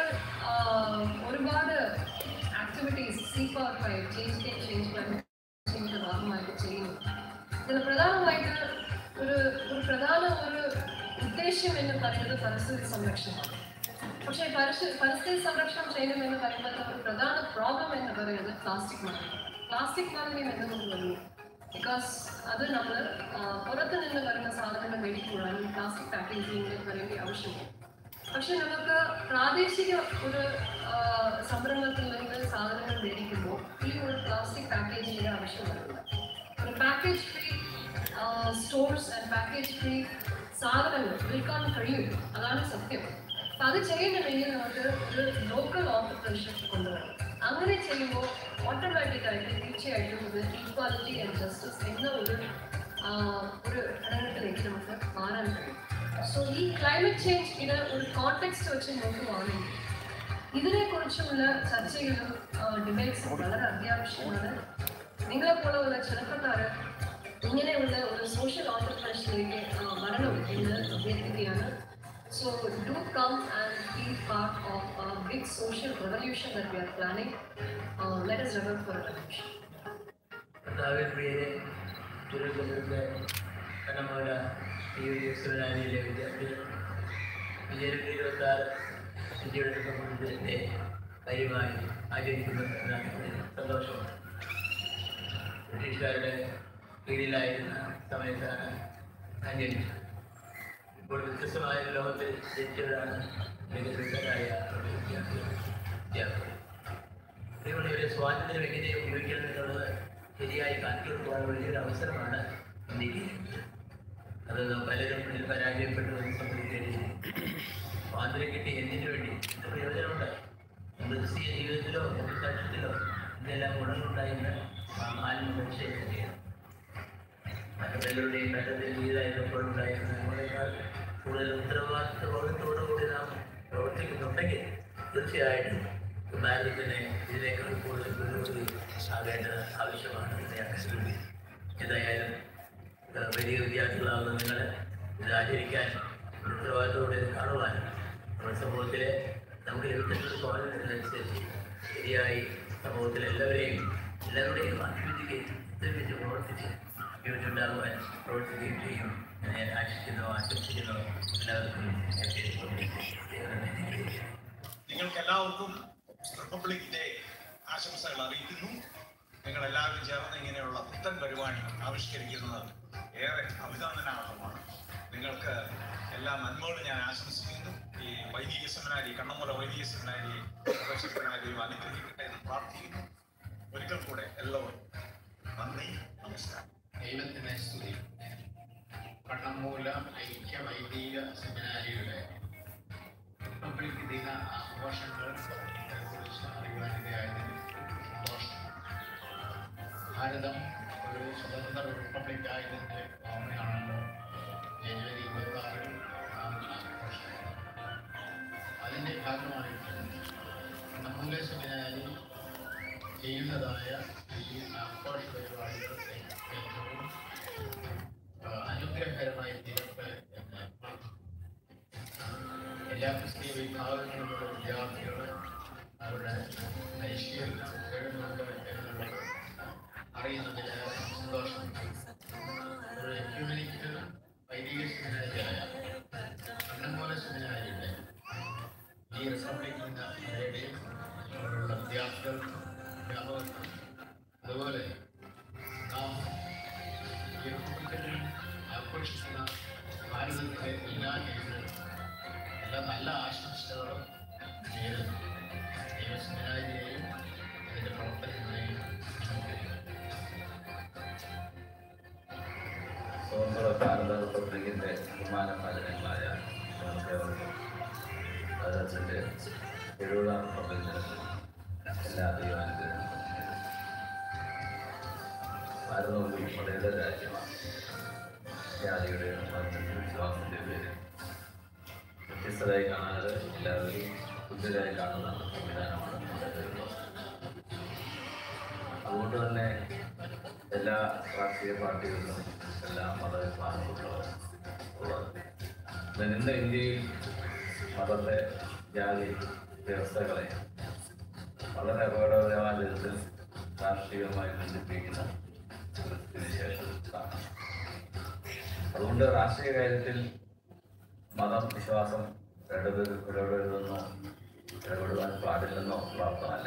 ഒരുപാട് activities C power five change change ചേഞ്ചിന്റെ ഭാഗമായിട്ട് ചെയ്യുന്നു ഇതിൽ പ്രധാനമായിട്ട് ഒരു ഒരു പ്രധാന ഒരു ഉദ്ദേശ്യം എന്ന് പറയുന്നത് പരിസ്ഥിതി സംരക്ഷണമാണ് പക്ഷേ പരിസ്ഥിതി പരിസ്ഥിതി സംരക്ഷണം ചെയ്യണം എന്ന് പറയുമ്പോൾ ഒരു പ്രധാന പ്രോബ്ലം എന്ന് പറയുന്നത് പ്ലാസ്റ്റിക് മാലിന്യം പ്ലാസ്റ്റിക് മാലിന്യം എന്നത് വരുന്നു ബിക്കോസ് അത് നമ്മൾ പുറത്ത് നിന്ന് വരുന്ന സാധനങ്ങൾ മേടിക്കുമ്പോഴാണ് പ്ലാസ്റ്റിക് പാക്കേജിങ്ങിൽ വരേണ്ട ആവശ്യമില്ല പക്ഷെ നമുക്ക് പ്രാദേശിക ഒരു ആ, സംരംഭത്തിൽ നിന്ന് സാധനങ്ങൾ മേടിക്കുമ്പോൾ ഈ ഒരു പ്ലാസ്റ്റിക് പാക്കേജിങ്ങിന്റെ ആവശ്യം വരുന്നില്ല ഒരു package free stores and package free സാധനങ്ങൾ വിൽക്കാൻ കഴിയും അതാണ് സത്യം അപ്പൊ അത് ചെയ്യണമെങ്കിൽ നമുക്ക് ഒരു ലോക്കൽ ഓണ്ടർപ്രണർഷിപ്പ് കൊണ്ടുവരണം അങ്ങനെ ചെയ്യുമ്പോൾ ഓട്ടോമാറ്റിക് ആയിട്ട് തീർച്ചയായിട്ടും ഇത് ഈക്വാലിറ്റി ആൻഡ് ജസ്റ്റിസ് എന്ന ഒരു ആ, ഒരു ഘടകത്തിലേക്ക് നമുക്ക് മാറാൻ കഴിയും സോ ഈ ക്ലൈമറ്റ് ചേഞ്ച് ഇത് ഒരു കോണ്ടെക്സ്റ്റ് വെച്ച് നോക്കുവാണെങ്കിൽ ഇതിനെക്കുറിച്ചുള്ള ചർച്ചകളും ഡിബേറ്റ്സും വളരെ അത്യാവശ്യമാണ് നിങ്ങളെ പോലുള്ള ചെറുപ്പക്കാർ ഇങ്ങനെയുള്ള ഒരു സോഷ്യൽ ഓണ്ടർപ്രണർഷിപ്പിലേക്ക് വരണം എന്ന് അഭ്യർത്ഥിക്കുകയാണ് so do come and be part of a big social revolution that we are planning. Uh, let us revel for a revolution. കർത്താവിൻ പ്രിയരെ തിരുവനന്തപുരത്തെ കണ്ണമൂല യു ഡി എസ് സെമിനാരിയിലെ വിദ്യാർത്ഥികൾ വിജയനത്തിൽ ഇരുപത്തി ആറ് ഇന്ത്യയുടെ സംബന്ധിച്ചതിൻ്റെ കാര്യമായി ആചരിക്കുന്നത് എന്നതിൽ സന്തോഷമാണ് ബ്രിട്ടീഷുകാരുടെ കീഴിലായിരുന്ന സമയത്താണ് അന്വേഷിച്ചത് ഇപ്പോൾ വ്യത്യസ്തമായ ഒരു ലോകത്തിൽ ജനിച്ചവരാണ് മികച്ചവരായ വിദ്യാർത്ഥികൾ വിദ്യാർത്ഥികൾ ഇവരുടെ സ്വാതന്ത്ര്യം എങ്ങനെ ഉപയോഗിക്കണം എന്നുള്ളത് ശരിയായി കാണിച്ചുകൊടുക്കുവാൻ വലിയൊരു അവസരമാണ് ഇന്ത്യക്ക് അത് പലരും ഇതിൽ പരാജയപ്പെട്ടു എന്ന് സംബന്ധിക്കുകയും സ്വാതന്ത്ര്യം കിട്ടി എന്തിനു വേണ്ടി എന്ത് പ്രയോജനമുണ്ട് ക്രിസ്തീയ ജീവിതത്തിലോ സാക്ഷ്യത്തിലോ ഇതെല്ലാം ഗുണങ്ങളുണ്ടായെന്ന് ആത്മപരിശോധന ചെയ്യണം മറ്റുള്ളവരുടെയും ഘട്ടത്തിൽ ജീവിതമായിരുന്നപ്പോഴുണ്ടായിരുന്ന നമ്മളെക്കാൾ കൂടുതൽ ഉത്തരവാദിത്വ ബോധത്തോടുകൂടി നാം പ്രവർത്തിക്കുന്നുണ്ടെങ്കിൽ തീർച്ചയായിട്ടും ഭാരതത്തിന് ഇതിനേക്കാൾ കൂടുതൽ മുന്നോട്ട് ആകേണ്ടത് ആവശ്യമാണ് എന്ന് ഞാൻ കരുതുന്നു ഏതായാലും ഏഹ് വലിയ വിദ്യാർത്ഥികളാകുന്ന നിങ്ങൾ ഇത് ആചരിക്കാൻ ഉത്തരവാദിത്തോടെ ഇത് കാണുവാൻ നമ്മുടെ സമൂഹത്തിലെ നമുക്ക് ലഭിച്ചിട്ടുള്ള സ്വാതന്ത്ര്യത്തിനനുസരിച്ച് ശരിയായി സമൂഹത്തിലെ എല്ലാവരെയും എല്ലാവരുടെയും അഭിവൃദ്ധിക്ക് ഉദ്ദേശിച്ച് പ്രവർത്തിച്ച് അഭിവൃദ്ധിയുണ്ടാകുവാൻ പ്രവർത്തിക്കുകയും ചെയ്യും എന്ന് ഞാൻ ആശിക്കുന്നു ആശംസിക്കുന്നു എല്ലാവർക്കും എൻ്റെ നിങ്ങൾക്ക് എല്ലാവർക്കും റിപ്പബ്ലിക് ഡേ ആശംസകൾ അറിയിക്കുന്നു നിങ്ങൾ എല്ലാവരും ചേർന്ന് ഇങ്ങനെയുള്ള പുത്തൻ പരിപാടി ആവിഷ്കരിക്കുന്നത് ഏറെ അഭിനന്ദനാർഹമാണ് നിങ്ങൾക്ക് എല്ലാ നന്മകളും ഞാൻ ആശംസിക്കുന്നു ഈ വൈദിക സെമിനാരി കണ്ണമുല വൈദിക സെമിനാരി പ്രൊഫഷണൽ സെമിനാരിയും അനുഗ്രഹിക്കട്ടെ എന്ന് പ്രാർത്ഥിക്കുന്നു ഒരിക്കൽ കൂടെ എല്ലാവർക്കും നന്ദി നമസ്കാരം ദൈവത്തിന് സ്തുതി കണ്ണമൂല ഐക്യ വൈദിക സെമിനാരിയുടെ റിപ്പബ്ലിക് ദിന ആഘോഷങ്ങൾ കുറിച്ച് അറിയുവാനിടയായതിൽ സന്തോഷം ഭാരതം ഒരു സ്വതന്ത്ര റിപ്പബ്ലിക് ആയതിൻ്റെ ഓർമ്മയാണല്ലോ ജനുവരി ഇരുപത്തി ആറിൽ നാം ആഘോഷിക്കുന്നത് അതിൻ്റെ ഭാഗമായിട്ട് കണ്ണമൂല സെമിനാരി ചെയ്യുന്നതായ ഈ ആഘോഷ പരിപാടികൾക്ക് ഏറ്റവും ആ, അനുഗ്രഹകരമായി തീരട്ടെ എന്ന് പ്രാർത്ഥിക്കുന്നു. എല്ലാ ക്രിസ്തീയ വിഭാഗങ്ങളിലുള്ള വിദ്യാർത്ഥികൾ അവരുടെ പരിശീലനം നേടുന്നുണ്ട് എന്നുള്ളത് അറിയുന്നതിൽ ഏറെ സന്തോഷമുണ്ട് ഒരു എക്യുമെനിക്കൽ വൈദിക സെമിനാരിയായ കണ്ണമൂല സെമിനാരിയുടെ ഈ റിപ്പബ്ലിക് ദിന പരേഡിൽ അവരുടെ വിദ്യാർത്ഥികൾക്കും അധ്യാപകർക്കും അതുപോലെ നാം ഈ റിപ്പബ്ലിക്കിൽ ആഘോഷിക്കുന്ന ഭാരതത്തിലെ എല്ലാ ജനങ്ങൾക്കും എല്ലാ നല്ല ആശംസകളും നേരുന്നു ദൈവസ്മരാജിയെയും അതിൻ്റെ പ്രവർത്തനങ്ങളെയും സ്വതന്ത്ര ഭാരത റിപ്പബ്ലിക്കിൻ്റെ ബഹുമാനഭാജനങ്ങളായ നമുക്കേവർക്കും ഭാരതത്തിൻ്റെ എഴുപതാം റിപ്പബ്ലിക് ദിനത്തിൽ എല്ലാ ദൈവാനുഗ്രഹങ്ങളും ഭാരതം ഒരു മതേതര രാജ്യമാണ് ജാതിയുടെ മതത്തിൻ്റെ വിശ്വാസത്തിൻ്റെ പേരിൽ വ്യത്യസ്തരായി കാണാതെ എല്ലാവരെയും തുല്യരായി കാണുന്ന സംവിധാനമാണ് നമ്മുടെ വിശ്വാസം അതുകൊണ്ട് തന്നെ എല്ലാ രാഷ്ട്രീയ പാർട്ടികളിലും എല്ലാ മതവിഭാഗങ്ങളിലും ഉള്ളത് എന്നാൽ ഇന്ന് ഇന്ത്യയിൽ മതത്തെ ജാതി വ്യവസ്ഥകളെ വളരെ അപകടകരമായ വിധത്തിൽ രാഷ്ട്രീയമായി ബന്ധിപ്പിക്കുന്ന ഒരു സ്ഥിതിവിശേഷം കാണാം അതുകൊണ്ട് രാഷ്ട്രീയ കാര്യത്തിൽ മതം വിശ്വാസം ഇടപെടൽ ഇടപെടുന്നോ ഇടപെടുവാൻ പാടില്ലെന്നോ ഉള്ള അർത്ഥമല്ല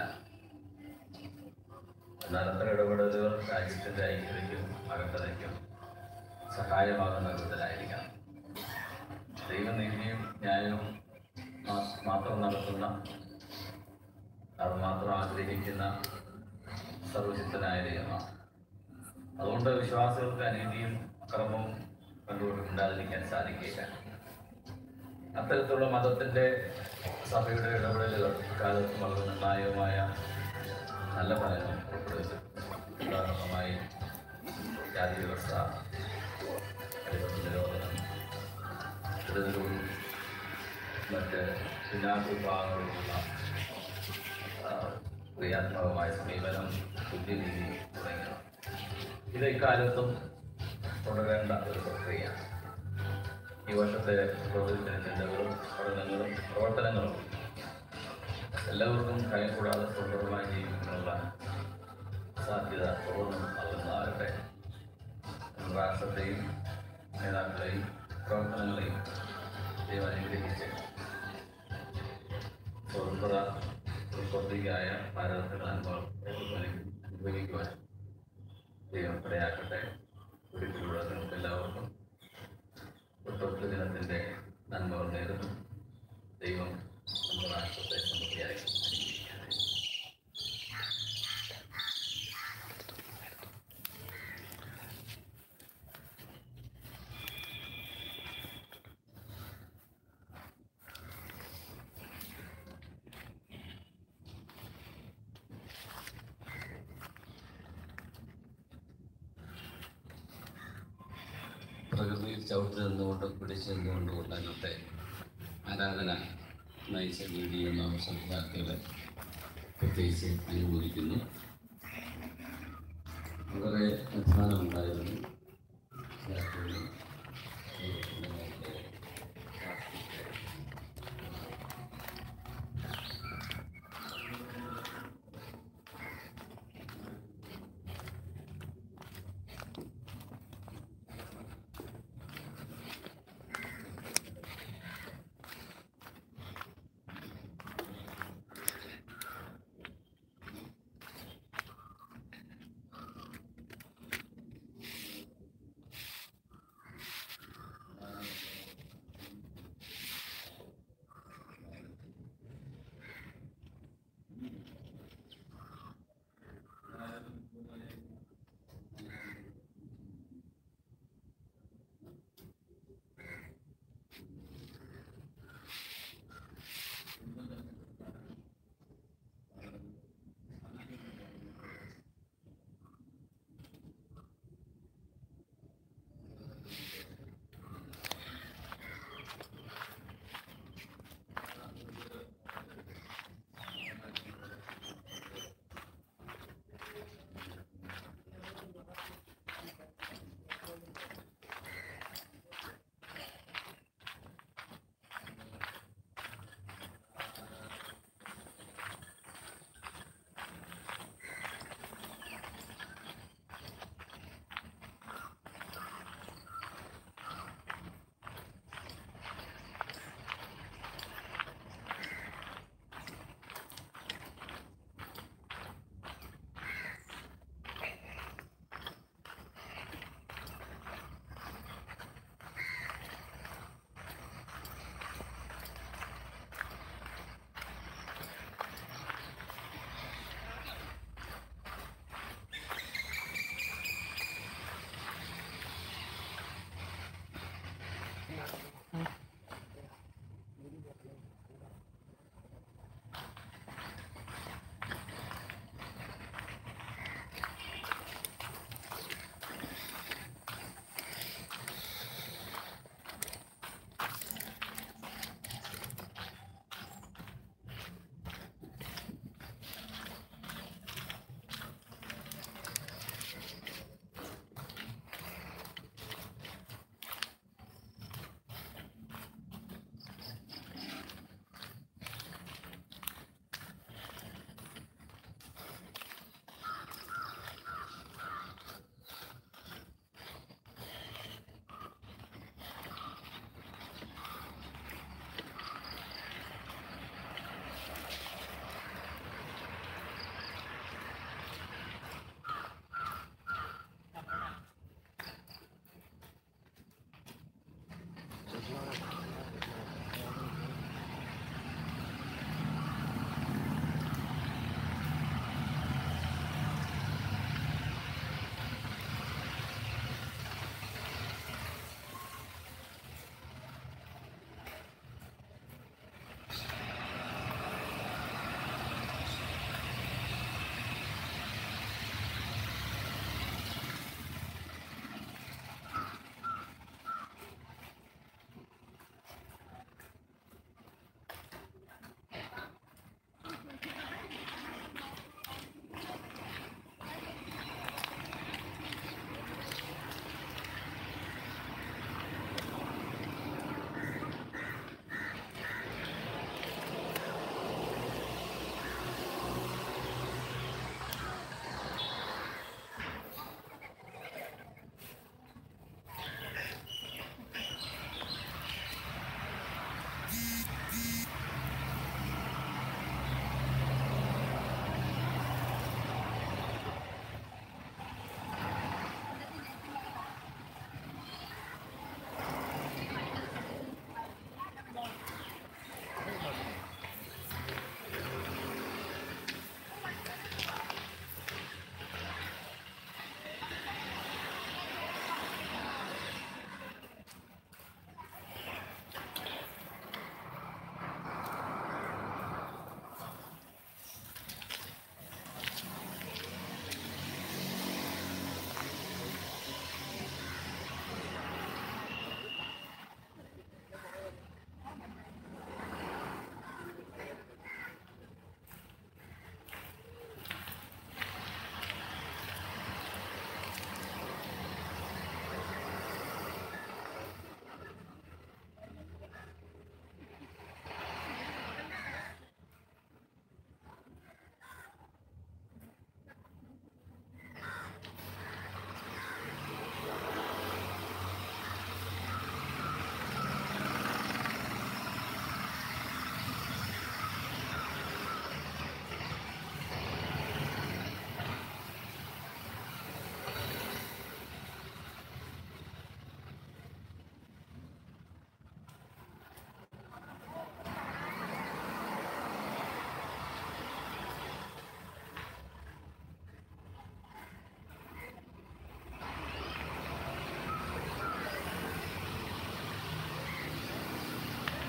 എന്നാൽ അത്തരം ഇടപെടലുകൾ രാജ്യത്തിന്റെ ഐക്യതയ്ക്കും അകത്തതയ്ക്കും സഹായമാകുന്ന വിധത്തിലായിരിക്കണം ദൈവനീതിയും ന്യായവും മാ- മാത്രം നടത്തുന്ന അത് മാത്രം ആഗ്രഹിക്കുന്ന സർവശക്തനായ ദൈവമാണ് അതുകൊണ്ട് വിശ്വാസികൾക്ക് അനീതിയും അക്രമവും കണ്ടുകൊണ്ടുണ്ടാതിരിക്കാൻ സാധിക്കില്ല അത്തരത്തിലുള്ള മതത്തിന്റെ സഭയുടെ ഇടപെടലുകൾ ഇക്കാലത്ത് വളരെ നിർണായകമായ നല്ല ഫലങ്ങൾ പുറപ്പെടുവിച്ചു ഉദാഹരണമായി ജാതി വ്യവസ്ഥ അടിമത്ത നിരോധനം ഇടതിലൂടെ മറ്റ് പിന്നാക്ക വിഭാഗങ്ങളുള്ള ആ, ക്രിയാത്മകമായ സമീപനം തുല്യനീതി തുടങ്ങിയവ ഇത് ഇക്കാലത്തും തുടരേണ്ട ഒരു പ്രക്രിയയാണ് ഈ വർഷത്തെ പ്രോജക്റ്റിന്റെ ചിന്തകളും പഠനങ്ങളും പ്രവർത്തനങ്ങളും എല്ലാവർക്കും ഭയം കൂടാതെ സ്വതന്ത്രമായി ജീവിക്കാനുള്ള സാധ്യത തുറന്നും നൽകുന്നതാകട്ടെ രാഷ്ട്രത്തെയും നേതാക്കളെയും പ്രവർത്തനങ്ങളെയും ദൈവം അനുഗ്രഹിച്ച് സ്വതന്ത്ര റിപ്പബ്ലിക്കായ ഭാരതത്തിലെ നന്മകൾ നിർവഹിക്കുവാൻ ദൈവം ഇടയാക്കട്ടെ ഒരിക്കലൂടെ നിങ്ങൾക്ക് എല്ലാവർക്കും റിപ്പബ്ലിക് ദിനത്തിൻ്റെ നന്മകൾ നേരുന്നു ദൈവം നമ്മുടെ രാഷ്ട്രത്തെ സമൃദ്ധിയായി അനുഗ്രഹിക്കട്ടെ പ്രകൃതിയിൽ ചവിട്ടി നിന്നുകൊണ്ട് പിടിച്ചു നിന്നുകൊണ്ടുകൊണ്ട് അന്നത്തെ ആരാധന നയിച്ച വീഡിയോ നാം സംഘാർത്ഥികളെ പ്രത്യേകിച്ച് അനുമോദിക്കുന്നു വളരെ അധ്വാനമുണ്ടായിരുന്നു വിദ്യാർത്ഥികളും ദൈവത്തിൻ്റെ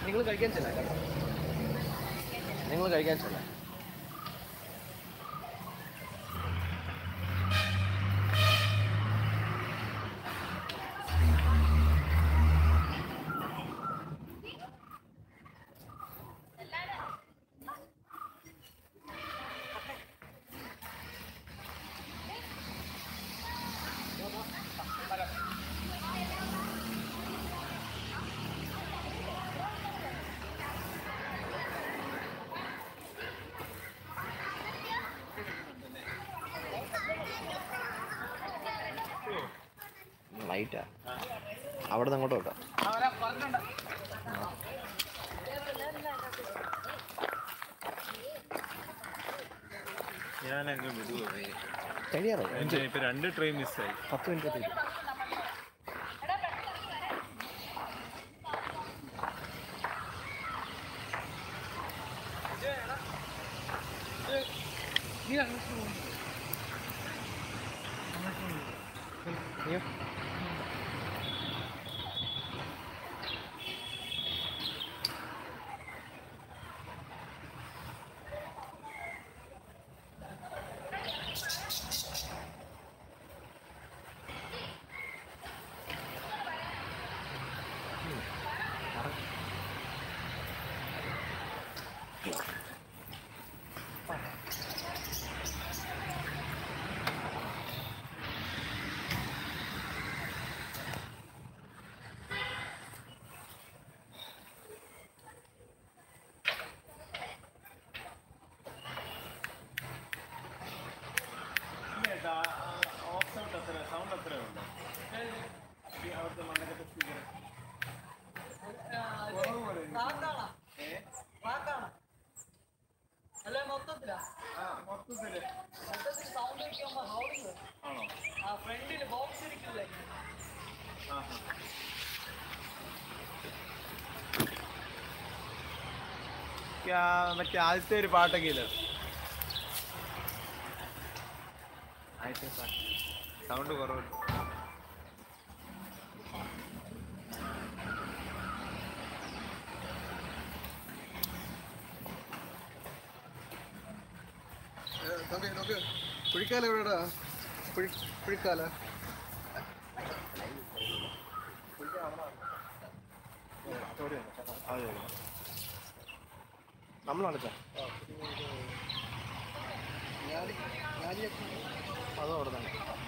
നിങ്ങൾ കഴിക്കാൻ ചെല്ലാം കേട്ടോ നിങ്ങൾ കഴിക്കാൻ ചെല്ലാം ലൈറ്റാ അവിടെ നിന്ന് അങ്ങോട്ട് വെക്കാം ഞാനങ്ങ് വിടുവോ കഴിയാറായി അഞ്ച് ഇപ്പൊ രണ്ട് ട്രെയിൻ മിസ്സായി പത്ത് മിനിറ്റ് തീരും നീയോ ഓഫ് സൗണ്ട് എത്ര സൗണ്ട് എത്ര ഉണ്ട് ഈ അവിടുത്തെ മണ്ണൊക്കെ സ്പീക്കർ അല്ല മൊത്തത്തിലാ മൊത്തത്തില് മൊത്തത്തിൽ സൗണ്ട് വെക്കുമ്പോ ഹൗളിങ് ആണോ ആ ഫ്രണ്ടില് ബോക്സ് ഇരിക്കില്ലേ മറ്റേ ആദ്യത്തെ ഒരു പാട്ടൊക്കെ ഇല്ല ആദ്യത്തെ പാട്ട് സൗണ്ട് കുറവുണ്ട് തമ്പി നോക്ക് കുഴിക്കാല എവിടെടാ കുഴി കുഴിക്കാല നമ്മളാണ് സാർ അതോ അവിടെ തന്നെ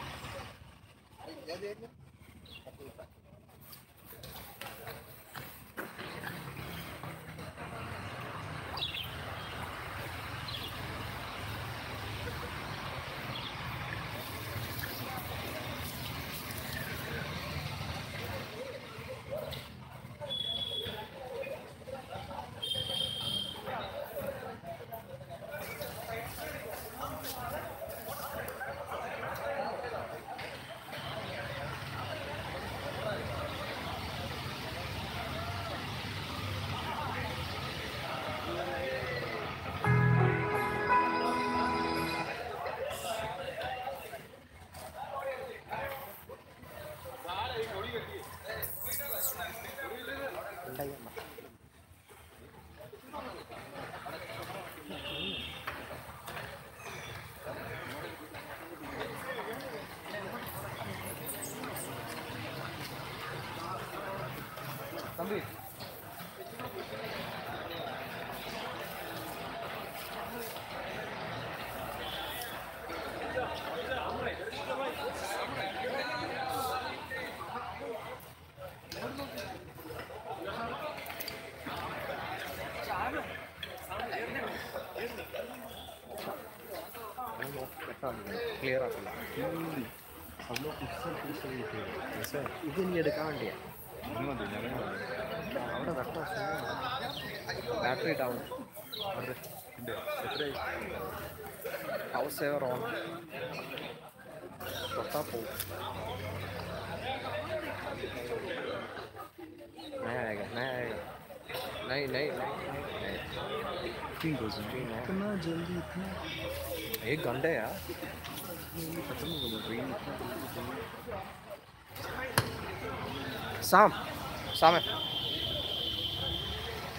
തമ്പി ക്ലിയർ ആക്കില്ല ഇത് ഇനി എടുക്കാൻ വേണ്ടിയാ അവിടെ വെട്ടോ battery down house saver on തൊട്ടാ പോവും नहीं आएगा नहीं आएगा नहीं नहीं नहीं नहीं तीन रोज इतना जल्दी इतना एक घंटे यार खत्म हो गया ट्रेन शाम शाम है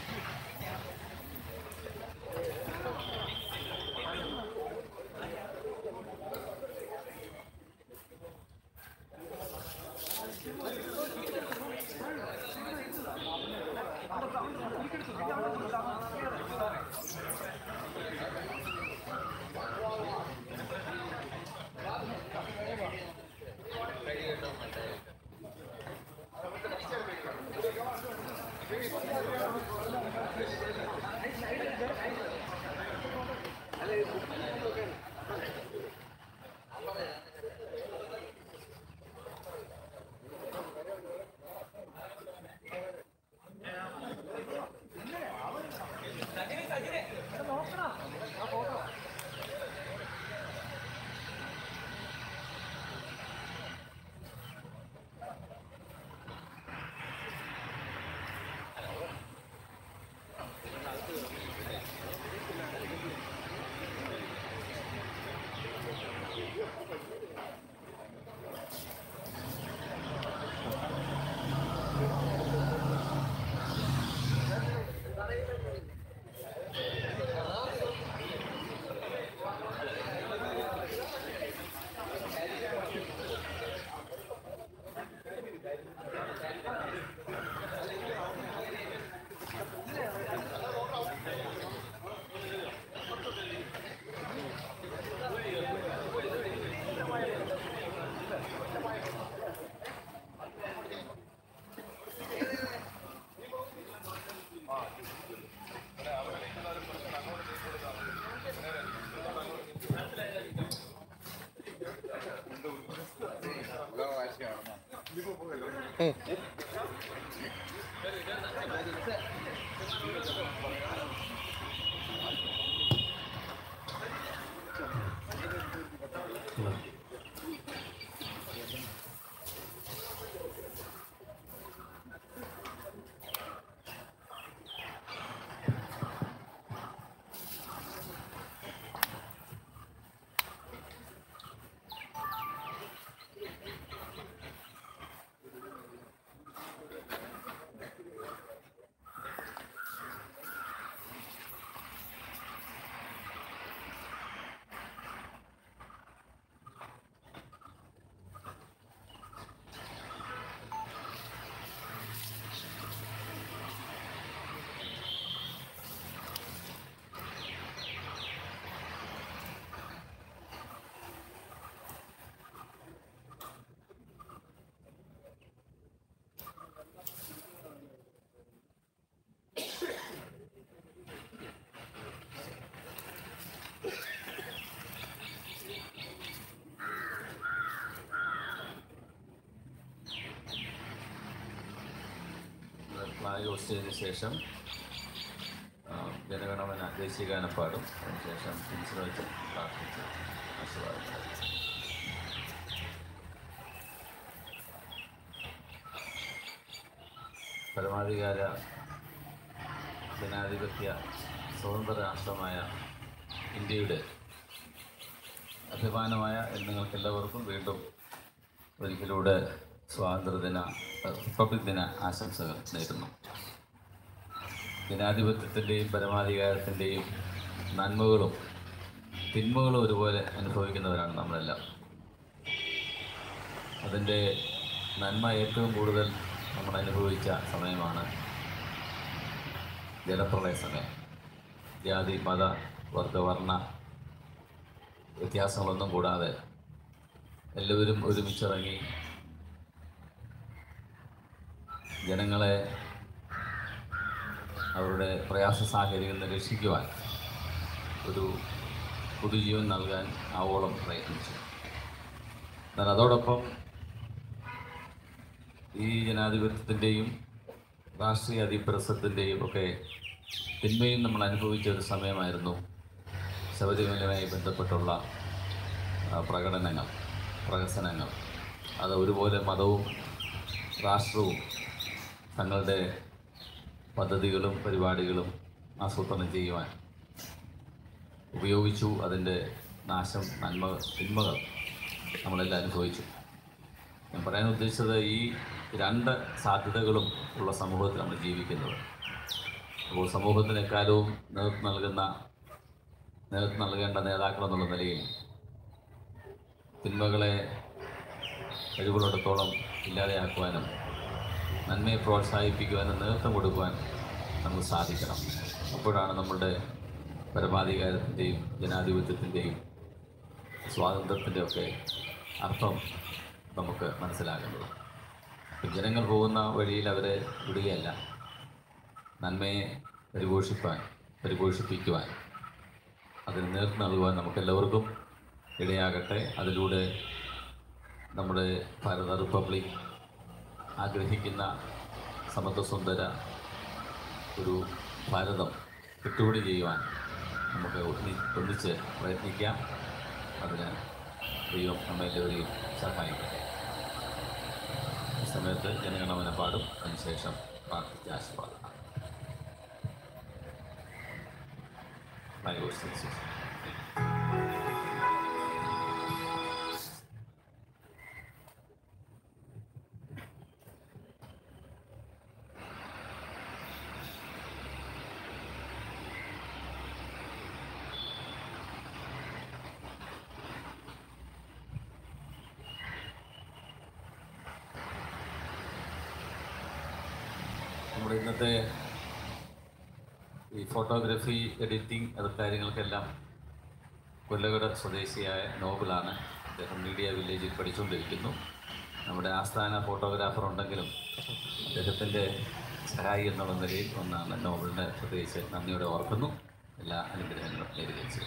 ഫ്ലാഗ് ഹോസ്റ്റ് ചെയ്തതിന് ശേഷം ആ, ജനഗണമന ദേശീയഗാനം പാടും അതിനുശേഷം പിൻസിൽ വെച്ച് പ്രാർത്ഥിച്ച് ആശീർവാദം നൽകും. പരമാധികാര ജനാധിപത്യ സ്വതന്ത്ര രാഷ്ട്രമായ ഇന്ത്യയുടെ അഭിമാനമായ നിങ്ങൾക്കെല്ലാവർക്കും വീണ്ടും ഒരിക്കലൂടെ സ്വാതന്ത്ര്യദിന റിപ്പബ്ലിക് ദിന ആശംസകൾ നേരുന്നു ജനാധിപത്യത്തിൻ്റെയും പരമാധികാരത്തിൻ്റെയും നന്മകളും തിന്മകളും ഒരുപോലെ അനുഭവിക്കുന്നവരാണ് നമ്മളെല്ലാം അതിൻ്റെ നന്മ ഏറ്റവും കൂടുതൽ നമ്മൾ അനുഭവിച്ച സമയമാണ് ജലപ്രളയ സമയം ജാതി മത വർഗവർണ്ണ വ്യത്യാസങ്ങളൊന്നും കൂടാതെ എല്ലാവരും ഒരുമിച്ചിറങ്ങി ജനങ്ങളെ അവരുടെ പ്രയാസ സാഹചര്യങ്ങളിൽ നിന്ന് രക്ഷിക്കുവാൻ ഒരു പുതുജീവൻ നൽകാൻ ആവോളം പ്രയത്നിച്ചു എന്നാൽ അതോടൊപ്പം ഈ ജനാധിപത്യത്തിൻ്റെയും രാഷ്ട്രീയ അതിപ്രസത്തിൻ്റെയും ഒക്കെ തിന്മയും നമ്മൾ അനുഭവിച്ച ഒരു സമയമായിരുന്നു ശബരിമലയുമായി ബന്ധപ്പെട്ടുള്ള ആ, പ്രകടനങ്ങൾ പ്രഹസനങ്ങൾ അത് ഒരുപോലെ മതവും രാഷ്ട്രവും തങ്ങളുടെ പദ്ധതികളും പരിപാടികളും ആസൂത്രണം ചെയ്യുവാൻ ഉപയോഗിച്ചു അതിൻ്റെ നാശം നന്മ തിന്മകൾ നമ്മളെല്ലാം അനുഭവിച്ചു ഞാൻ പറയാൻ ഉദ്ദേശിച്ചത് ഈ രണ്ട് സാധ്യതകളും ഉള്ള സമൂഹത്തിൽ നമ്മൾ ജീവിക്കുന്നത് അപ്പോൾ സമൂഹത്തിന് എക്കാലവും നേതൃത്വം നൽകുന്ന നേതൃത്വം നൽകേണ്ട നേതാക്കൾ എന്നുള്ള നിലയിൽ തിന്മകളെ കഴിവുള്ളിടത്തോളം ഇല്ലാതെയാക്കുവാനും നന്മയെ പ്രോത്സാഹിപ്പിക്കുവാനും നേതൃത്വം കൊടുക്കുവാൻ നമുക്ക് സാധിക്കണം അപ്പോഴാണ് നമ്മളുടെ പരമാധികാരത്തിൻ്റെയും ജനാധിപത്യത്തിൻ്റെയും സ്വാതന്ത്ര്യത്തിൻ്റെ ഒക്കെ അർത്ഥം നമുക്ക് മനസ്സിലാകുന്നത് ഇപ്പം ജനങ്ങൾ പോകുന്ന വഴിയിൽ അവരെ വിടുകയല്ല നന്മയെ പരിപോഷിപ്പാൻ പരിപോഷിപ്പിക്കുവാൻ അതിന് നേതൃത്വം നൽകുവാൻ നമുക്കെല്ലാവർക്കും ഇടയാകട്ടെ അതിലൂടെ നമ്മുടെ ഭാരത റിപ്പബ്ലിക് ആഗ്രഹിക്കുന്ന സമത്വസുന്ദര ഒരു ഭാരതം കിട്ടുപടി ചെയ്യുവാൻ നമുക്ക് ഒന്നി ഒന്നിച്ച് പ്രയത്നിക്കാം അതിന് ദൈവം നമ്മെല്ലാവരെയും സഹായിക്കട്ടെ ഈ സമയത്ത് ജനഗണമന പാടും അതിനുശേഷം പ്രാർത്ഥിച്ച് ആശീർവാദം Bible senses. നമ്മുടെ ഇന്നത്തെ ഈ ഫോട്ടോഗ്രാഫി എഡിറ്റിംഗ് അത് കാര്യങ്ങൾക്കെല്ലാം കൊല്ലകട സ്വദേശിയായ നോബിളാണ് അദ്ദേഹം മീഡിയ വില്ലേജിൽ പഠിച്ചുകൊണ്ടിരിക്കുന്നു നമ്മുടെ ആസ്ഥാന ഫോട്ടോഗ്രാഫർ ഉണ്ടെങ്കിലും അദ്ദേഹത്തിൻ്റെ സഹായി എന്നുള്ള നിലയിൽ ഒന്നാണ് നോബിളിനെ പ്രത്യേകിച്ച് നന്ദിയോടെ ഓർക്കുന്നു എല്ലാ അനുഗ്രഹങ്ങളും നേരിടുകയും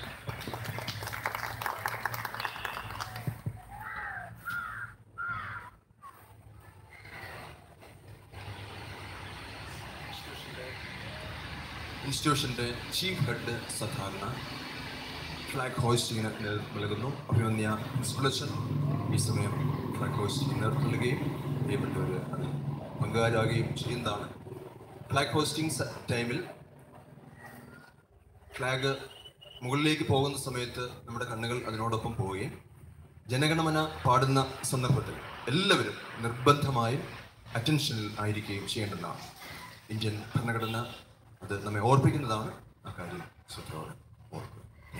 ഇൻസ്റ്റിറ്റ്യൂഷൻ്റെ ചീഫ് ഹെഡ് സാധാരണ ഫ്ലാഗ് ഹോയിസ്റ്റിങ്ങിന് നേതൃത്വം നൽകുന്നു അഭിമന്യ പ്രിൻസിപ്പലച്ചൻ ഈ സമയം ഫ്ലാഗ് ഹോയിസ്റ്റിങ്ങിന് നേതൃത്വം നൽകുകയും പ്രിയപ്പെട്ടവർ അത് പങ്കാരാകുകയും ചെയ്യുന്നതാണ് ഫ്ലാഗ് ഹോസ്റ്റിംഗ് സ- ടൈമിൽ ഫ്ലാഗ് മുകളിലേക്ക് പോകുന്ന സമയത്ത് നമ്മുടെ കണ്ണുകൾ അതിനോടൊപ്പം പോവുകയും ജനഗണമന പാടുന്ന സന്ദർഭത്തിൽ എല്ലാവരും നിർബന്ധമായും അറ്റൻഷനിൽ ആയിരിക്കുകയും ചെയ്യേണ്ടതാണ് ഇന്ത്യൻ ഭരണഘടന അത് നമ്മെ ഓർപ്പിക്കുന്നതാണ് ആ കാര്യം ശ്രദ്ധയോടെ ഓർക്കുക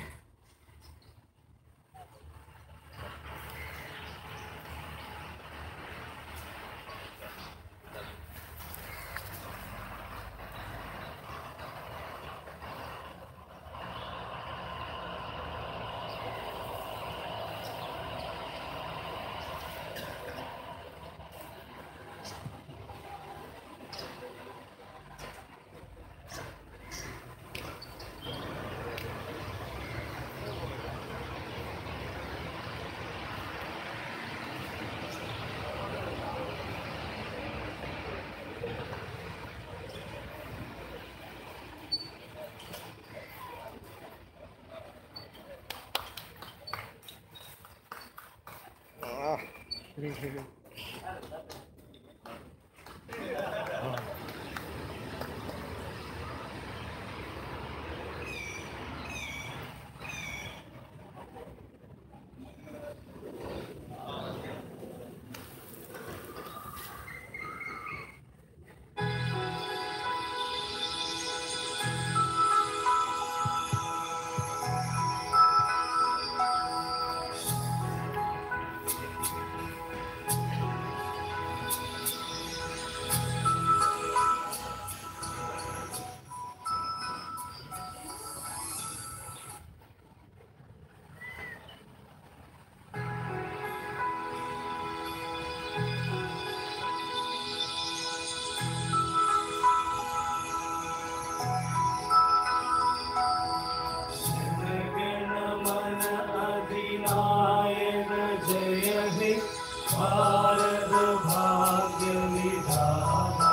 जनगणमन अधिनायक जय हे भारत भाग्य विधाता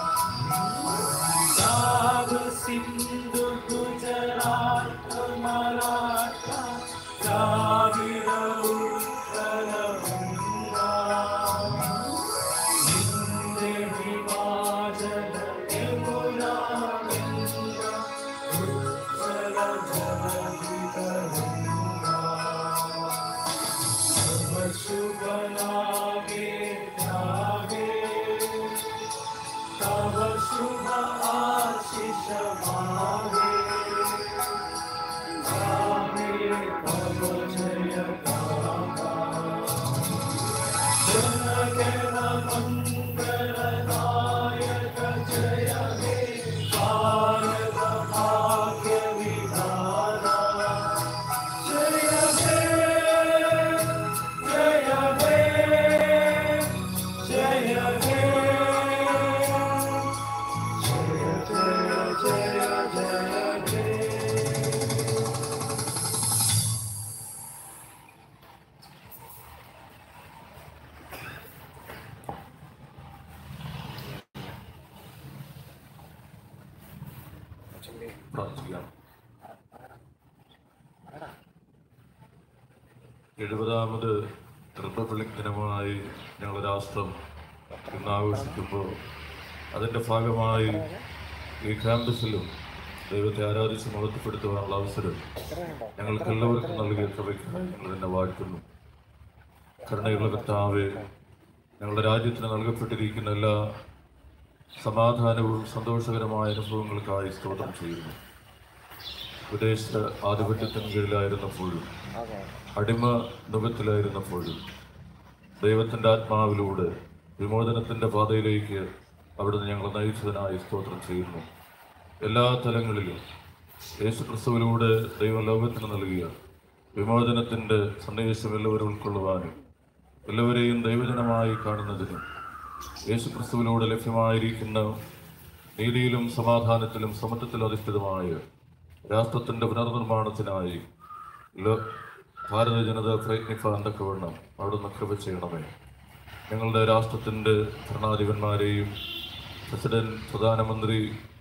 पंजाब सिंधु गुजरात मराठा द्राविड उत्कल गंगा हिंद हिमाचल यमुना गंगा उत्कल जलधि तरंगा सब शुभ लागे लागे तब शुभ आशीष मागे गावे പ്രാർത്ഥിക്കാം എഴുപതാമത് റിപ്പബ്ലിക് ദിനമായി ഞങ്ങളുടെ രാഷ്ട്രം ഇന്ന് ആഘോഷിക്കുമ്പോൾ അതിൻ്റെ ഭാഗമായി ഈ ക്യാമ്പസിലും ദൈവത്തെ ആരാധിച്ച് മഹത്വപ്പെടുത്തുവാനുള്ള അവസരം ഞങ്ങൾക്ക് എല്ലാവർക്കും നൽകിയ കൃപയ്ക്ക് ഞങ്ങൾ തന്നെ വാഴ്ത്തുന്നു കരുണയുള്ള കർത്താവെ ഞങ്ങളുടെ രാജ്യത്തിന് നൽകപ്പെട്ടിരിക്കുന്ന എല്ലാ സമാധാനവും സന്തോഷകരമായ അനുഭവങ്ങൾക്കായി സ്തോത്രം ചെയ്യുന്നു വിദേശ ആധിപത്യത്തിന് കീഴിലായിരുന്നപ്പോഴും അടിമ നുഖത്തിലായിരുന്നപ്പോഴും ദൈവത്തിൻ്റെ ആത്മാവിലൂടെ വിമോചനത്തിൻ്റെ പാതയിലേക്ക് അവിടുന്ന് ഞങ്ങൾ നയിച്ചതിനായി സ്തോത്രം ചെയ്യുന്നു എല്ലാ തലങ്ങളിലും യേശു ക്രിസ്തുവിലൂടെ ദൈവം ലോകത്തിന് നൽകിയ വിമോചനത്തിൻ്റെ സന്ദേശം എല്ലാവരും ഉൾക്കൊള്ളുവാനും എല്ലാവരെയും ദൈവജനമായി കാണുന്നതിനും യേശു ക്രിസ്തുവിലൂടെ ലഭ്യമായിരിക്കുന്ന നീതിയിലും സമാധാനത്തിലും സമത്വത്തിലും അധിഷ്ഠിതമായ രാഷ്ട്രത്തിൻ്റെ പുനർനിർമ്മാണത്തിനായി ലോ- ഭാരത ജനത പ്രയത്നിക്കാൻ തക്കവണ്ണം അവിടുന്ന് കൃപ ചെയ്യണമേ ഞങ്ങളുടെ രാഷ്ട്രത്തിൻ്റെ ഭരണാധിപന്മാരെയും പ്രസിഡന്റ് പ്രധാനമന്ത്രി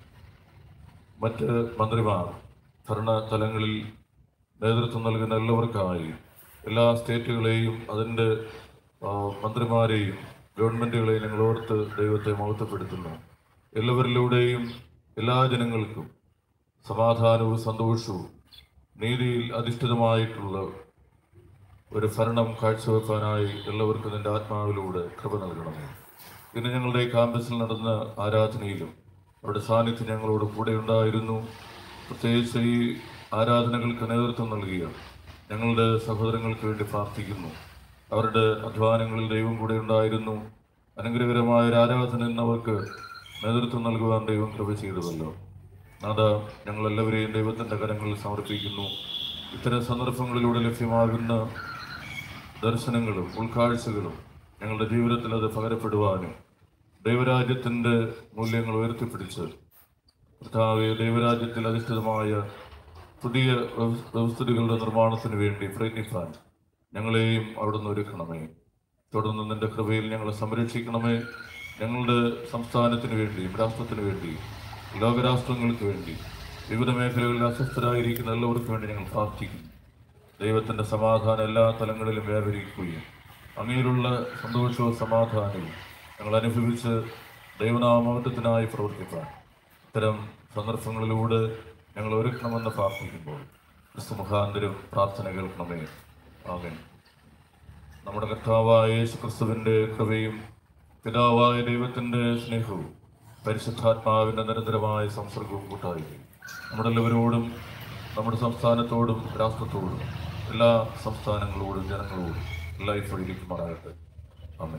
മറ്റ് മന്ത്രിമാർ ഭരണ തലങ്ങളിൽ നേതൃത്വം നൽകുന്ന എല്ലാവർക്കായി എല്ലാ സ്റ്റേറ്റുകളെയും അതിൻ്റെ ആ, മന്ത്രിമാരെയും ഗവൺമെൻറ്റുകളെയും ഞങ്ങൾ ഓർത്ത് ദൈവത്തെ മഹത്വപ്പെടുത്തുന്നു എല്ലാവരിലൂടെയും എല്ലാ ജനങ്ങൾക്കും സമാധാനവും സന്തോഷവും നീതിയിൽ അധിഷ്ഠിതമായിട്ടുള്ള ഒരു ഭരണം കാഴ്ചവെക്കാനായി എല്ലാവർക്കും നിന്റെ ആത്മാവിലൂടെ കൃപ നൽകണമേ ഇന്ന് ഞങ്ങളുടെ ക്യാമ്പസിൽ നടന്ന ആരാധനയിലും അവരുടെ സാന്നിധ്യം ഞങ്ങളോട് കൂടെ ഉണ്ടായിരുന്നു പ്രത്യേകിച്ച് ഈ ആരാധനകൾക്ക് നേതൃത്വം നൽകിയ ഞങ്ങളുടെ സഹോദരങ്ങൾക്ക് വേണ്ടി പ്രാർത്ഥിക്കുന്നു അവരുടെ അധ്വാനങ്ങളിൽ ദൈവം കൂടെ ഉണ്ടായിരുന്നു അനുഗ്രഹകരമായ ഒരു ആരാധന എന്നവർക്ക് നേതൃത്വം നൽകുവാൻ ദൈവം കൃപ ചെയ്തുവല്ലോ നാഥ ഞങ്ങളെല്ലാവരെയും ദൈവത്തിൻ്റെ കരങ്ങളിൽ സമർപ്പിക്കുന്നു ഇത്തരം സന്ദർഭങ്ങളിലൂടെ ലഭ്യമാകുന്ന ദർശനങ്ങളും ഉൾക്കാഴ്ചകളും ഞങ്ങളുടെ ജീവിതത്തിൽ അത് പകരപ്പെടുവാനും ദൈവരാജ്യത്തിൻ്റെ മൂല്യങ്ങൾ ഉയർത്തിപ്പിടിച്ച് കർത്താവെ ദൈവരാജ്യത്തിൽ അധിഷ്ഠിതമായ പുതിയ വ്യവ- വ്യവസ്ഥിതികളുടെ നിർമ്മാണത്തിന് വേണ്ടി പ്രയത്നിക്കാൻ ഞങ്ങളെയും അവിടുന്ന് ഒരുക്കണമേ തുടർന്ന് നിന്റെ കൃപയിൽ ഞങ്ങളെ സംരക്ഷിക്കണമേ ഞങ്ങളുടെ സംസ്ഥാനത്തിന് വേണ്ടിയും രാഷ്ട്രത്തിന് വേണ്ടിയും ലോകരാഷ്ട്രങ്ങൾക്ക് വേണ്ടി വിവിധ മേഖലകളിൽ അസ്വസ്ഥരായിരിക്കുന്ന എല്ലാവർക്കും വേണ്ടി ഞങ്ങൾ പ്രാർത്ഥിക്കുന്നു ദൈവത്തിൻ്റെ സമാധാനം എല്ലാ തലങ്ങളിലും വ്യാപരിക്കുകയും അങ്ങയിലുള്ള സന്തോഷവും സമാധാനവും ഞങ്ങൾ അനുഭവിച്ച് ദൈവനാമത്വത്തിനായി പ്രവർത്തിക്കാൻ ഇത്തരം സന്ദർഭങ്ങളിലൂടെ ഞങ്ങൾ ഒരുക്കണമെന്ന് പ്രാർത്ഥിക്കുമ്പോൾ ക്രിസ്തു മുഖാന്തരം പ്രാർത്ഥന കേൾക്കണമേ ആമേൻ നമ്മുടെ കർത്താവായ യേശു ക്രിസ്തുവിൻ്റെ കൃപയും പിതാവായ ദൈവത്തിൻ്റെ സ്നേഹവും പരിശുദ്ധാത്മാവിൻ്റെ നിരന്തരമായ സംസർഗവും കൂട്ടായിരിക്കും നമ്മുടെ എല്ലാവരോടും നമ്മുടെ സംസ്ഥാനത്തോടും രാഷ്ട്രത്തോടും എല്ലാ സംസ്ഥാനങ്ങളോടും ജനങ്ങളോടും ലൈഫ് ഇരിക്കുമാറാകട്ടെ ആമേൻ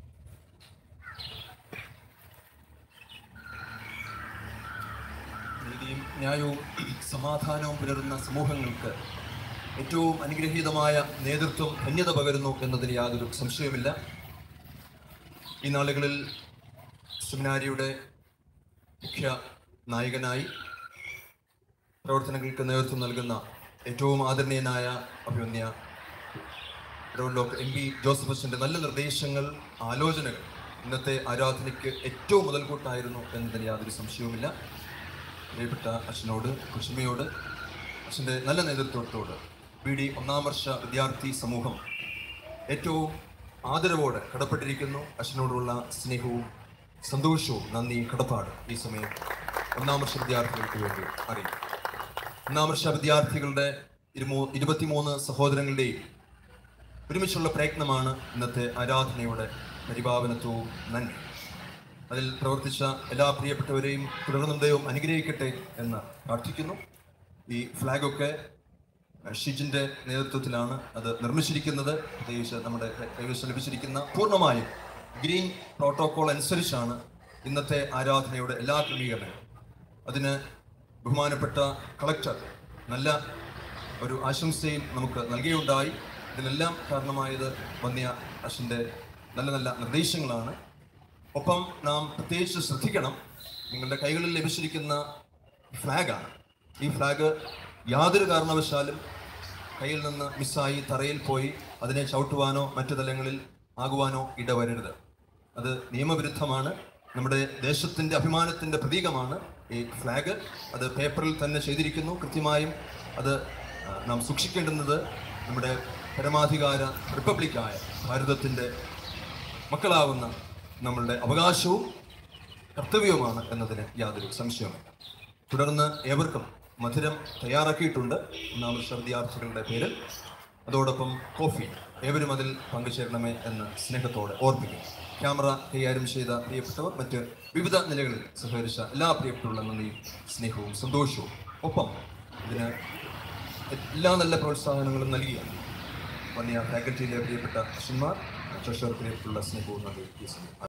നീതിയും ന്യായവും സമാധാനവും പുലരുന്ന സമൂഹങ്ങൾക്ക് ഏറ്റവും അനുഗ്രഹീതമായ നേതൃത്വം ധന്യത പകരുന്നു എന്നതിൽ യാതൊരു സംശയവുമില്ല ഈ നാളുകളിൽ സെമിനാരിയുടെ മുഖ്യ നായകനായി പ്രവർത്തനങ്ങൾക്ക് നേതൃത്വം നൽകുന്ന ഏറ്റവും ആദരണീയനായ അഭിമന്യ ഡോക്ടർ എം പി ജോസഫ് അച്ഛൻ്റെ നല്ല നിർദ്ദേശങ്ങൾ ആലോചനകൾ ഇന്നത്തെ ആരാധനയ്ക്ക് ഏറ്റവും മുതൽക്കൂട്ടായിരുന്നു എന്നതിൽ യാതൊരു സംശയവുമില്ല പ്രിയപ്പെട്ട അച്ഛനോട് കുസുമയോട് അച്ഛൻ്റെ നല്ല നേതൃത്വത്തോട് ബി ഡി ഒന്നാം വർഷ വിദ്യാർത്ഥി സമൂഹം ഏറ്റവും ആദരവോടെ കടപ്പെട്ടിരിക്കുന്നു അച്ഛനോടുള്ള സ്നേഹവും സന്തോഷവും നന്ദിയും കടപ്പാട് ഈ സമയം ഒന്നാം വർഷ വിദ്യാർത്ഥികൾക്ക് വേണ്ടി അറിയിക്കും ഒന്നാം വർഷ വിദ്യാർത്ഥികളുടെ ഇരുമൂ ഇരുപത്തിമൂന്ന് സഹോദരങ്ങളുടെയും ഒരുമിച്ചുള്ള പ്രയത്നമാണ് ഇന്നത്തെ ആരാധനയുടെ പരിപാവനത്വവും നന്ദി അതിൽ പ്രവർത്തിച്ച എല്ലാ പ്രിയപ്പെട്ടവരെയും തുടർന്നും ദൈവം അനുഗ്രഹിക്കട്ടെ എന്ന് പ്രാർത്ഥിക്കുന്നു ഈ ഫ്ലാഗൊക്കെ ഷിജിൻ്റെ നേതൃത്വത്തിലാണ് അത് നിർമ്മിച്ചിരിക്കുന്നത് പ്രത്യേകിച്ച് നമ്മുടെ കൈവശം ലഭിച്ചിരിക്കുന്ന പൂർണ്ണമായും ഗ്രീൻ പ്രോട്ടോകോൾ അനുസരിച്ചാണ് ഇന്നത്തെ ആരാധനയുടെ എല്ലാ ക്രമീകരണങ്ങളും അതിന് ബഹുമാനപ്പെട്ട കളക്ടർ നല്ല ഒരു ആശംസയും നമുക്ക് നൽകിയുണ്ടായി ഇതിനെല്ലാം കാരണമായത് വന്യ അച്ഛൻ്റെ നല്ല നല്ല നിർദ്ദേശങ്ങളാണ് ഒപ്പം നാം പ്രത്യേകിച്ച് ശ്രദ്ധിക്കണം നിങ്ങളുടെ കൈകളിൽ ലഭിച്ചിരിക്കുന്ന ഫ്ലാഗാണ് ഈ ഫ്ലാഗ് യാതൊരു കാരണവശാലും കയ്യിൽ നിന്ന് മിസ്സായി തറയിൽ പോയി അതിനെ ചവിട്ടുവാനോ മറ്റു തലങ്ങളിൽ ആകുവാനോ ഇടവരരുത് അത് നിയമവിരുദ്ധമാണ് നമ്മുടെ ദേശത്തിൻ്റെ അഭിമാനത്തിൻ്റെ പ്രതീകമാണ് ഈ ഫ്ലാഗ് അത് പേപ്പറിൽ തന്നെ ചെയ്തിരിക്കുന്നു കൃത്യമായും അത് ആ, നാം സൂക്ഷിക്കേണ്ടുന്നത് നമ്മുടെ പരമാധികാര റിപ്പബ്ലിക്കായ ഭാരതത്തിൻ്റെ മക്കളാവുന്ന നമ്മളുടെ അവകാശവും കർത്തവ്യവുമാണ് എന്നതിന് യാതൊരു സംശയവുമില്ല തുടർന്ന് ഏവർക്കും മധുരം തയ്യാറാക്കിയിട്ടുണ്ട് ഒന്നാമത് വിദ്യാർത്ഥികളുടെ പേരിൽ അതോടൊപ്പം കോഫി ഏവരും അതിൽ പങ്കുചേരണമേ എന്ന് സ്നേഹത്തോടെ ഓർമ്മിക്കും ക്യാമറ കൈകാര്യം ചെയ്ത പ്രിയപ്പെട്ടവർ മറ്റ് വിവിധ നിലകളിൽ സഹകരിച്ച എല്ലാ പ്രിയപ്പെട്ടവരുടെ നന്ദിയും സ്നേഹവും സന്തോഷവും ഒപ്പം ഇതിന് എല്ലാ നല്ല പ്രോത്സാഹനങ്ങളും നൽകിയ വന്യ ഫാക്കൽറ്റിയിലെ പ്രിയപ്പെട്ട അച്ഛന്മാർ ട്രഷർ പ്രിയപ്പെട്ടുള്ള സ്നേഹവും നന്ദി ഈ സമയം